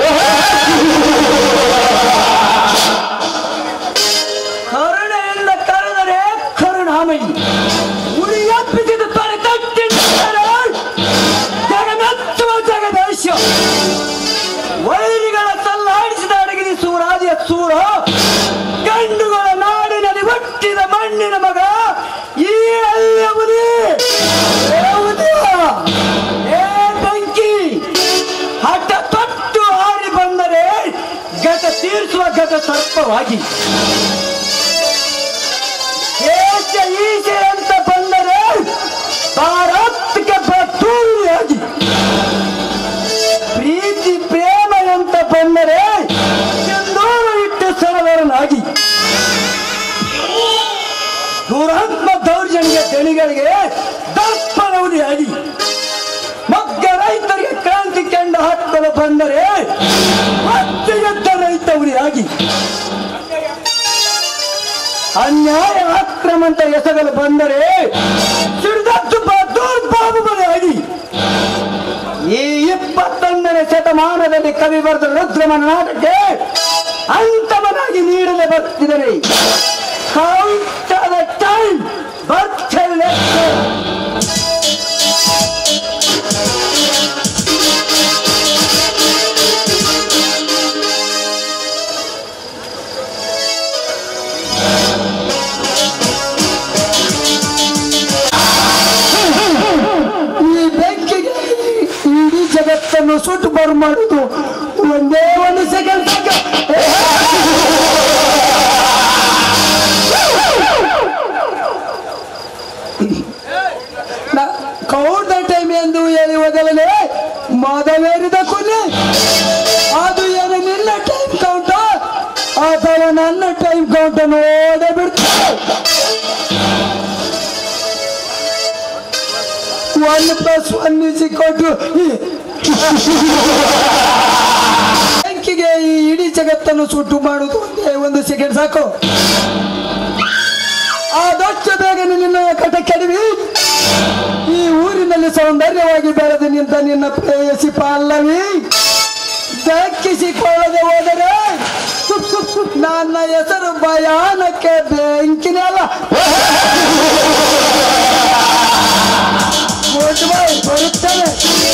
ಕರುಣೆಯಿಂದ ಕರೆದರೆ ಕರುಣಾಮಯಿ ಉಳಿ ಎಪ್ಪಿಸಿದ ತಲೆ ತಟ್ಟಿದ್ದಾರೆ ಜಗಮೆಚ್ಚುವ ಜಗದೇಶ ವೈರಿಗಳ ತಲ್ಲಾಡಿಸಿದ ಅಡಗಿದ ಸೂರಾದಿಯ ಸೂರ ಗಂಡುಗಳ ನಾಡಿನಲ್ಲಿ ಹುಟ್ಟಿದ ಮಣ್ಣಿನ ಮಗ ಈ ಅಲ್ಲಿಯ ಮುನಿ ಏ ಉದಯ, ಏ ಬೆಂಕಿ ಹಠ ತೊಟ್ಟು ಹಾರಿ ಬಂದರೆ ಗತ ತೀರಿಸುವ ಗತ ಸರ್ಪವಾಗಿ ದೇಶ ಈಶೆ ಅಂತ ಬಂದರೆ ಭಾರತಕ್ಕೆ ಬತ್ತೂರಿಯಾಗಿ ಪ್ರೀತಿ ಪ್ರೇಮ ಅಂತ ಬಂದರೆ ಸಿಂಧೂರು ಇಟ್ಟು ಸರವರನಾಗಿ ದುರಾತ್ಮ ದೌರ್ಜನ್ಯ ದಣಿಗಳಿಗೆ ದರ್ಪಣವಧಿಯಾಗಿ ಮಗ್ಗ ರೈತರಿಗೆ ಕ್ರಾಂತಿ ಕಂಡ ಹಾಕಲು ಬಂದರೆ ಮತ್ತೆ ಎದ್ದ ರೈತ ಉರಿಯಾಗಿ ಅನ್ಯಾಯ ಅಕ್ರಮ ಅಂತ ಎಸಗಲು ಬಂದರೆ ಸಿಡಿದದ್ದು ದುರ್ಬಾಬುಬಲಿಯಾಗಿ ಈ ಇಪ್ಪತ್ತೊಂದನೇ ಶತಮಾನದಲ್ಲಿ ಕವಿ ಬರೆದ ರುದ್ರಮನ ನಾಟಕ್ಕೆ ಅಂತಮನಾಗಿ ನೀಡಲು ಬರ್ತಿದರೆ ಕೌಂಟ್ ದ ಟೈಮ್ ಬರ್ತೇನೆ ಈ ಬೆಂಕಿಗೆ ಇಡೀ ಜಗತ್ತನ್ನು ಸುಟ್ಟು ಬರು ಮಾಡುದು ಒಂದೇ ಒಂದು ಸೆಕೆಂಡ್ ಕೌಂಟ್ ದ ಟೈಮ್ ಎಂದು ಹೇಳಿ ಮೊದಲನೇ ಮದವೇರಿದ ಕೊನೆ ಅದು ಏನು ನಿನ್ನ ಟೈಮ್ ಕೌಂಟ ಅಥವಾ ನನ್ನ ಟೈಮ್ ಕೌಂಟ ನೋಡೇ ಬಿಡ್ತಾರೆ ಒನ್ ಪ್ಲಸ್ ಒನ್ ಇಸ್ ಕೊಟ್ಟು ಬೆಂಕಿಗೆ ಈ ಇಡೀ ಜಗತ್ತನ್ನು ಸುಟ್ಟು ಮಾಡುವುದು ಒಂದೇ ಒಂದು ಸೆಕೆಂಡ್ ಸಾಕು ಆದಷ್ಟು ಬೇಗನೆ ನಿನ್ನ ಕಟ ಕೆಡವಿ ಈ ಊರಿನಲ್ಲಿ ಸೌಂದರ್ಯವಾಗಿ ಬೆಳೆದು ನಿಂತ ನಿನ್ನ ಪ್ರೇಯಸಿ ಪಲ್ಲವಿ ದಕ್ಕಿಸಿಕೊಳ್ಳದೆ ಹೋದರೆ ನನ್ನ ಹೆಸರು ಭಯಾನಕ್ಕೆ ಬೆಂಕಿನೇ ಅಲ್ಲ ಗುಡ್ ಬೈ ಬರುತ್ತೇನೆ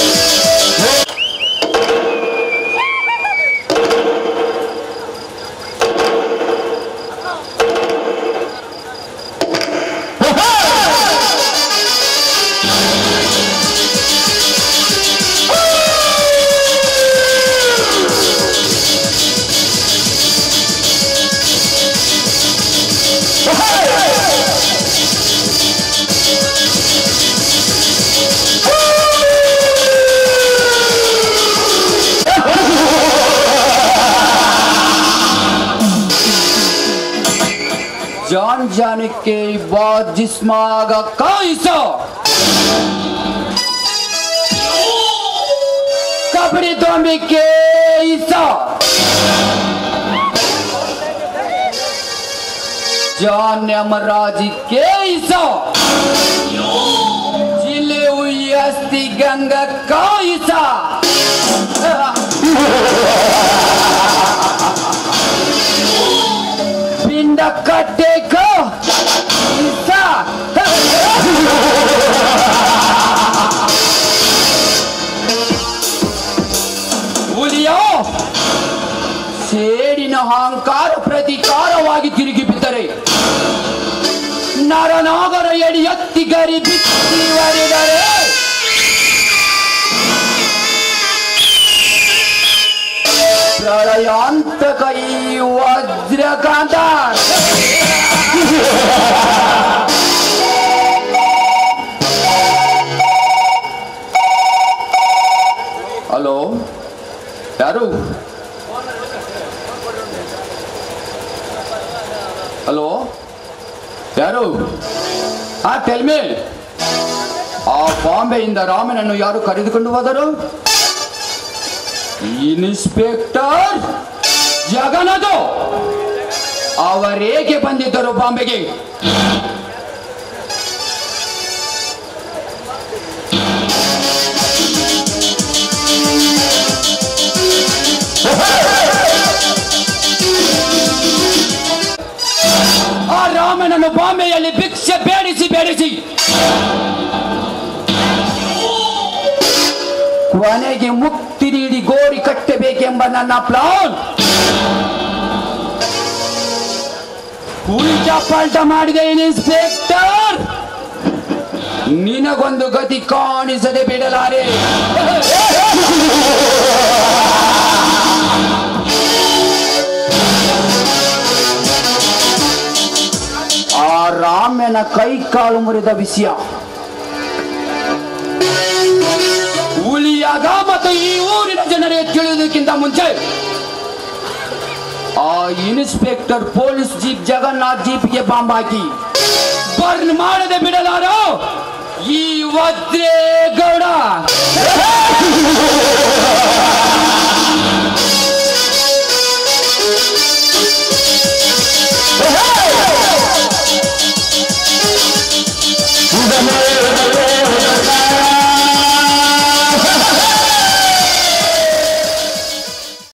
जान जाने के बाद जिस्मागा कैसा कपड़े तो में के ईसा जान अमराज के ईसा जिले हुई अस्थि गंगा का ईसा पिंड कट्टे को ईसा ಹುಲಿಯೋ ಸೇಡಿನ ಅಹಂಕಾರ ಪ್ರತಿಕಾರವಾಗಿ ತಿರುಗಿ ಬಿದ್ದರೆ ನರನಾಗರ ಎಡಿ ಎತ್ತಿ ಗರಿ ಬಿತ್ತಿ ಒಡೆದರೆ ಪ್ರಳಯಾಂತಕ ಈ ವಜ್ರಕಾಂತ ಹಲೋ ಯಾರು ಹಲೋ ಯಾರು ಹಾ ಟೆಲ್ ಮೀ ಆ ಬಾಂಬೆಯಿಂದ ರಾಮನನ್ನು ಯಾರು ಕರೆದುಕೊಂಡು ಹೋದರು ಇನ್ಸ್ಪೆಕ್ಟರ್ ಜಗನದು ಅವರೇಗೆ ಬಂದಿದ್ದರು ಬಾಂಬೆಗೆ ಆ ರಾಮನನ್ನು ಬಾಂಬೆಯಲ್ಲಿ ಭಿಕ್ಷೆ ಬೇಡಿಸಿ ಬೇಡಿಸಿ ಕೊನೆಗೆ ಮುಕ್ತಿ ನೀಡಿ ಗೋರಿ ಕಟ್ಟಬೇಕೆಂಬ ನನ್ನ ಪ್ಲಾನ್ ಉಲ್ಟಾ ಪಲ್ಟ ಮಾಡಿದೆ ಇನ್ಸ್ಪೆಕ್ಟರ್ ನಿನಗೊಂದು ಗತಿ ಕಾಣಿಸದೆ ಬಿಡಲಾರೆ ಆ ರಾಮನ ಕೈ ಕಾಲು ಮುರಿದ ವಿಷಯ ಹುಲಿಯಾಗ ಮತ್ತು ಈ ಊರಿನ ಜನರಿಗೆ ತಿಳಿಯುವುದಕ್ಕಿಂತ ಮುಂಚೆ ಆ ಇನ್ಸ್ಪೆಕ್ಟರ್ ಪೊಲೀಸ್ ಜೀಪ್ ಜಗನ್ನಾಥ್ ಜೀಪ್ಗೆ ಬಾಂಬ್ ಹಾಕಿ ಬರ್ನ್ ಮಾಡದೆ ಬಿಡಲಾರೋ ಈ ವಜ್ರೇಗೌಡ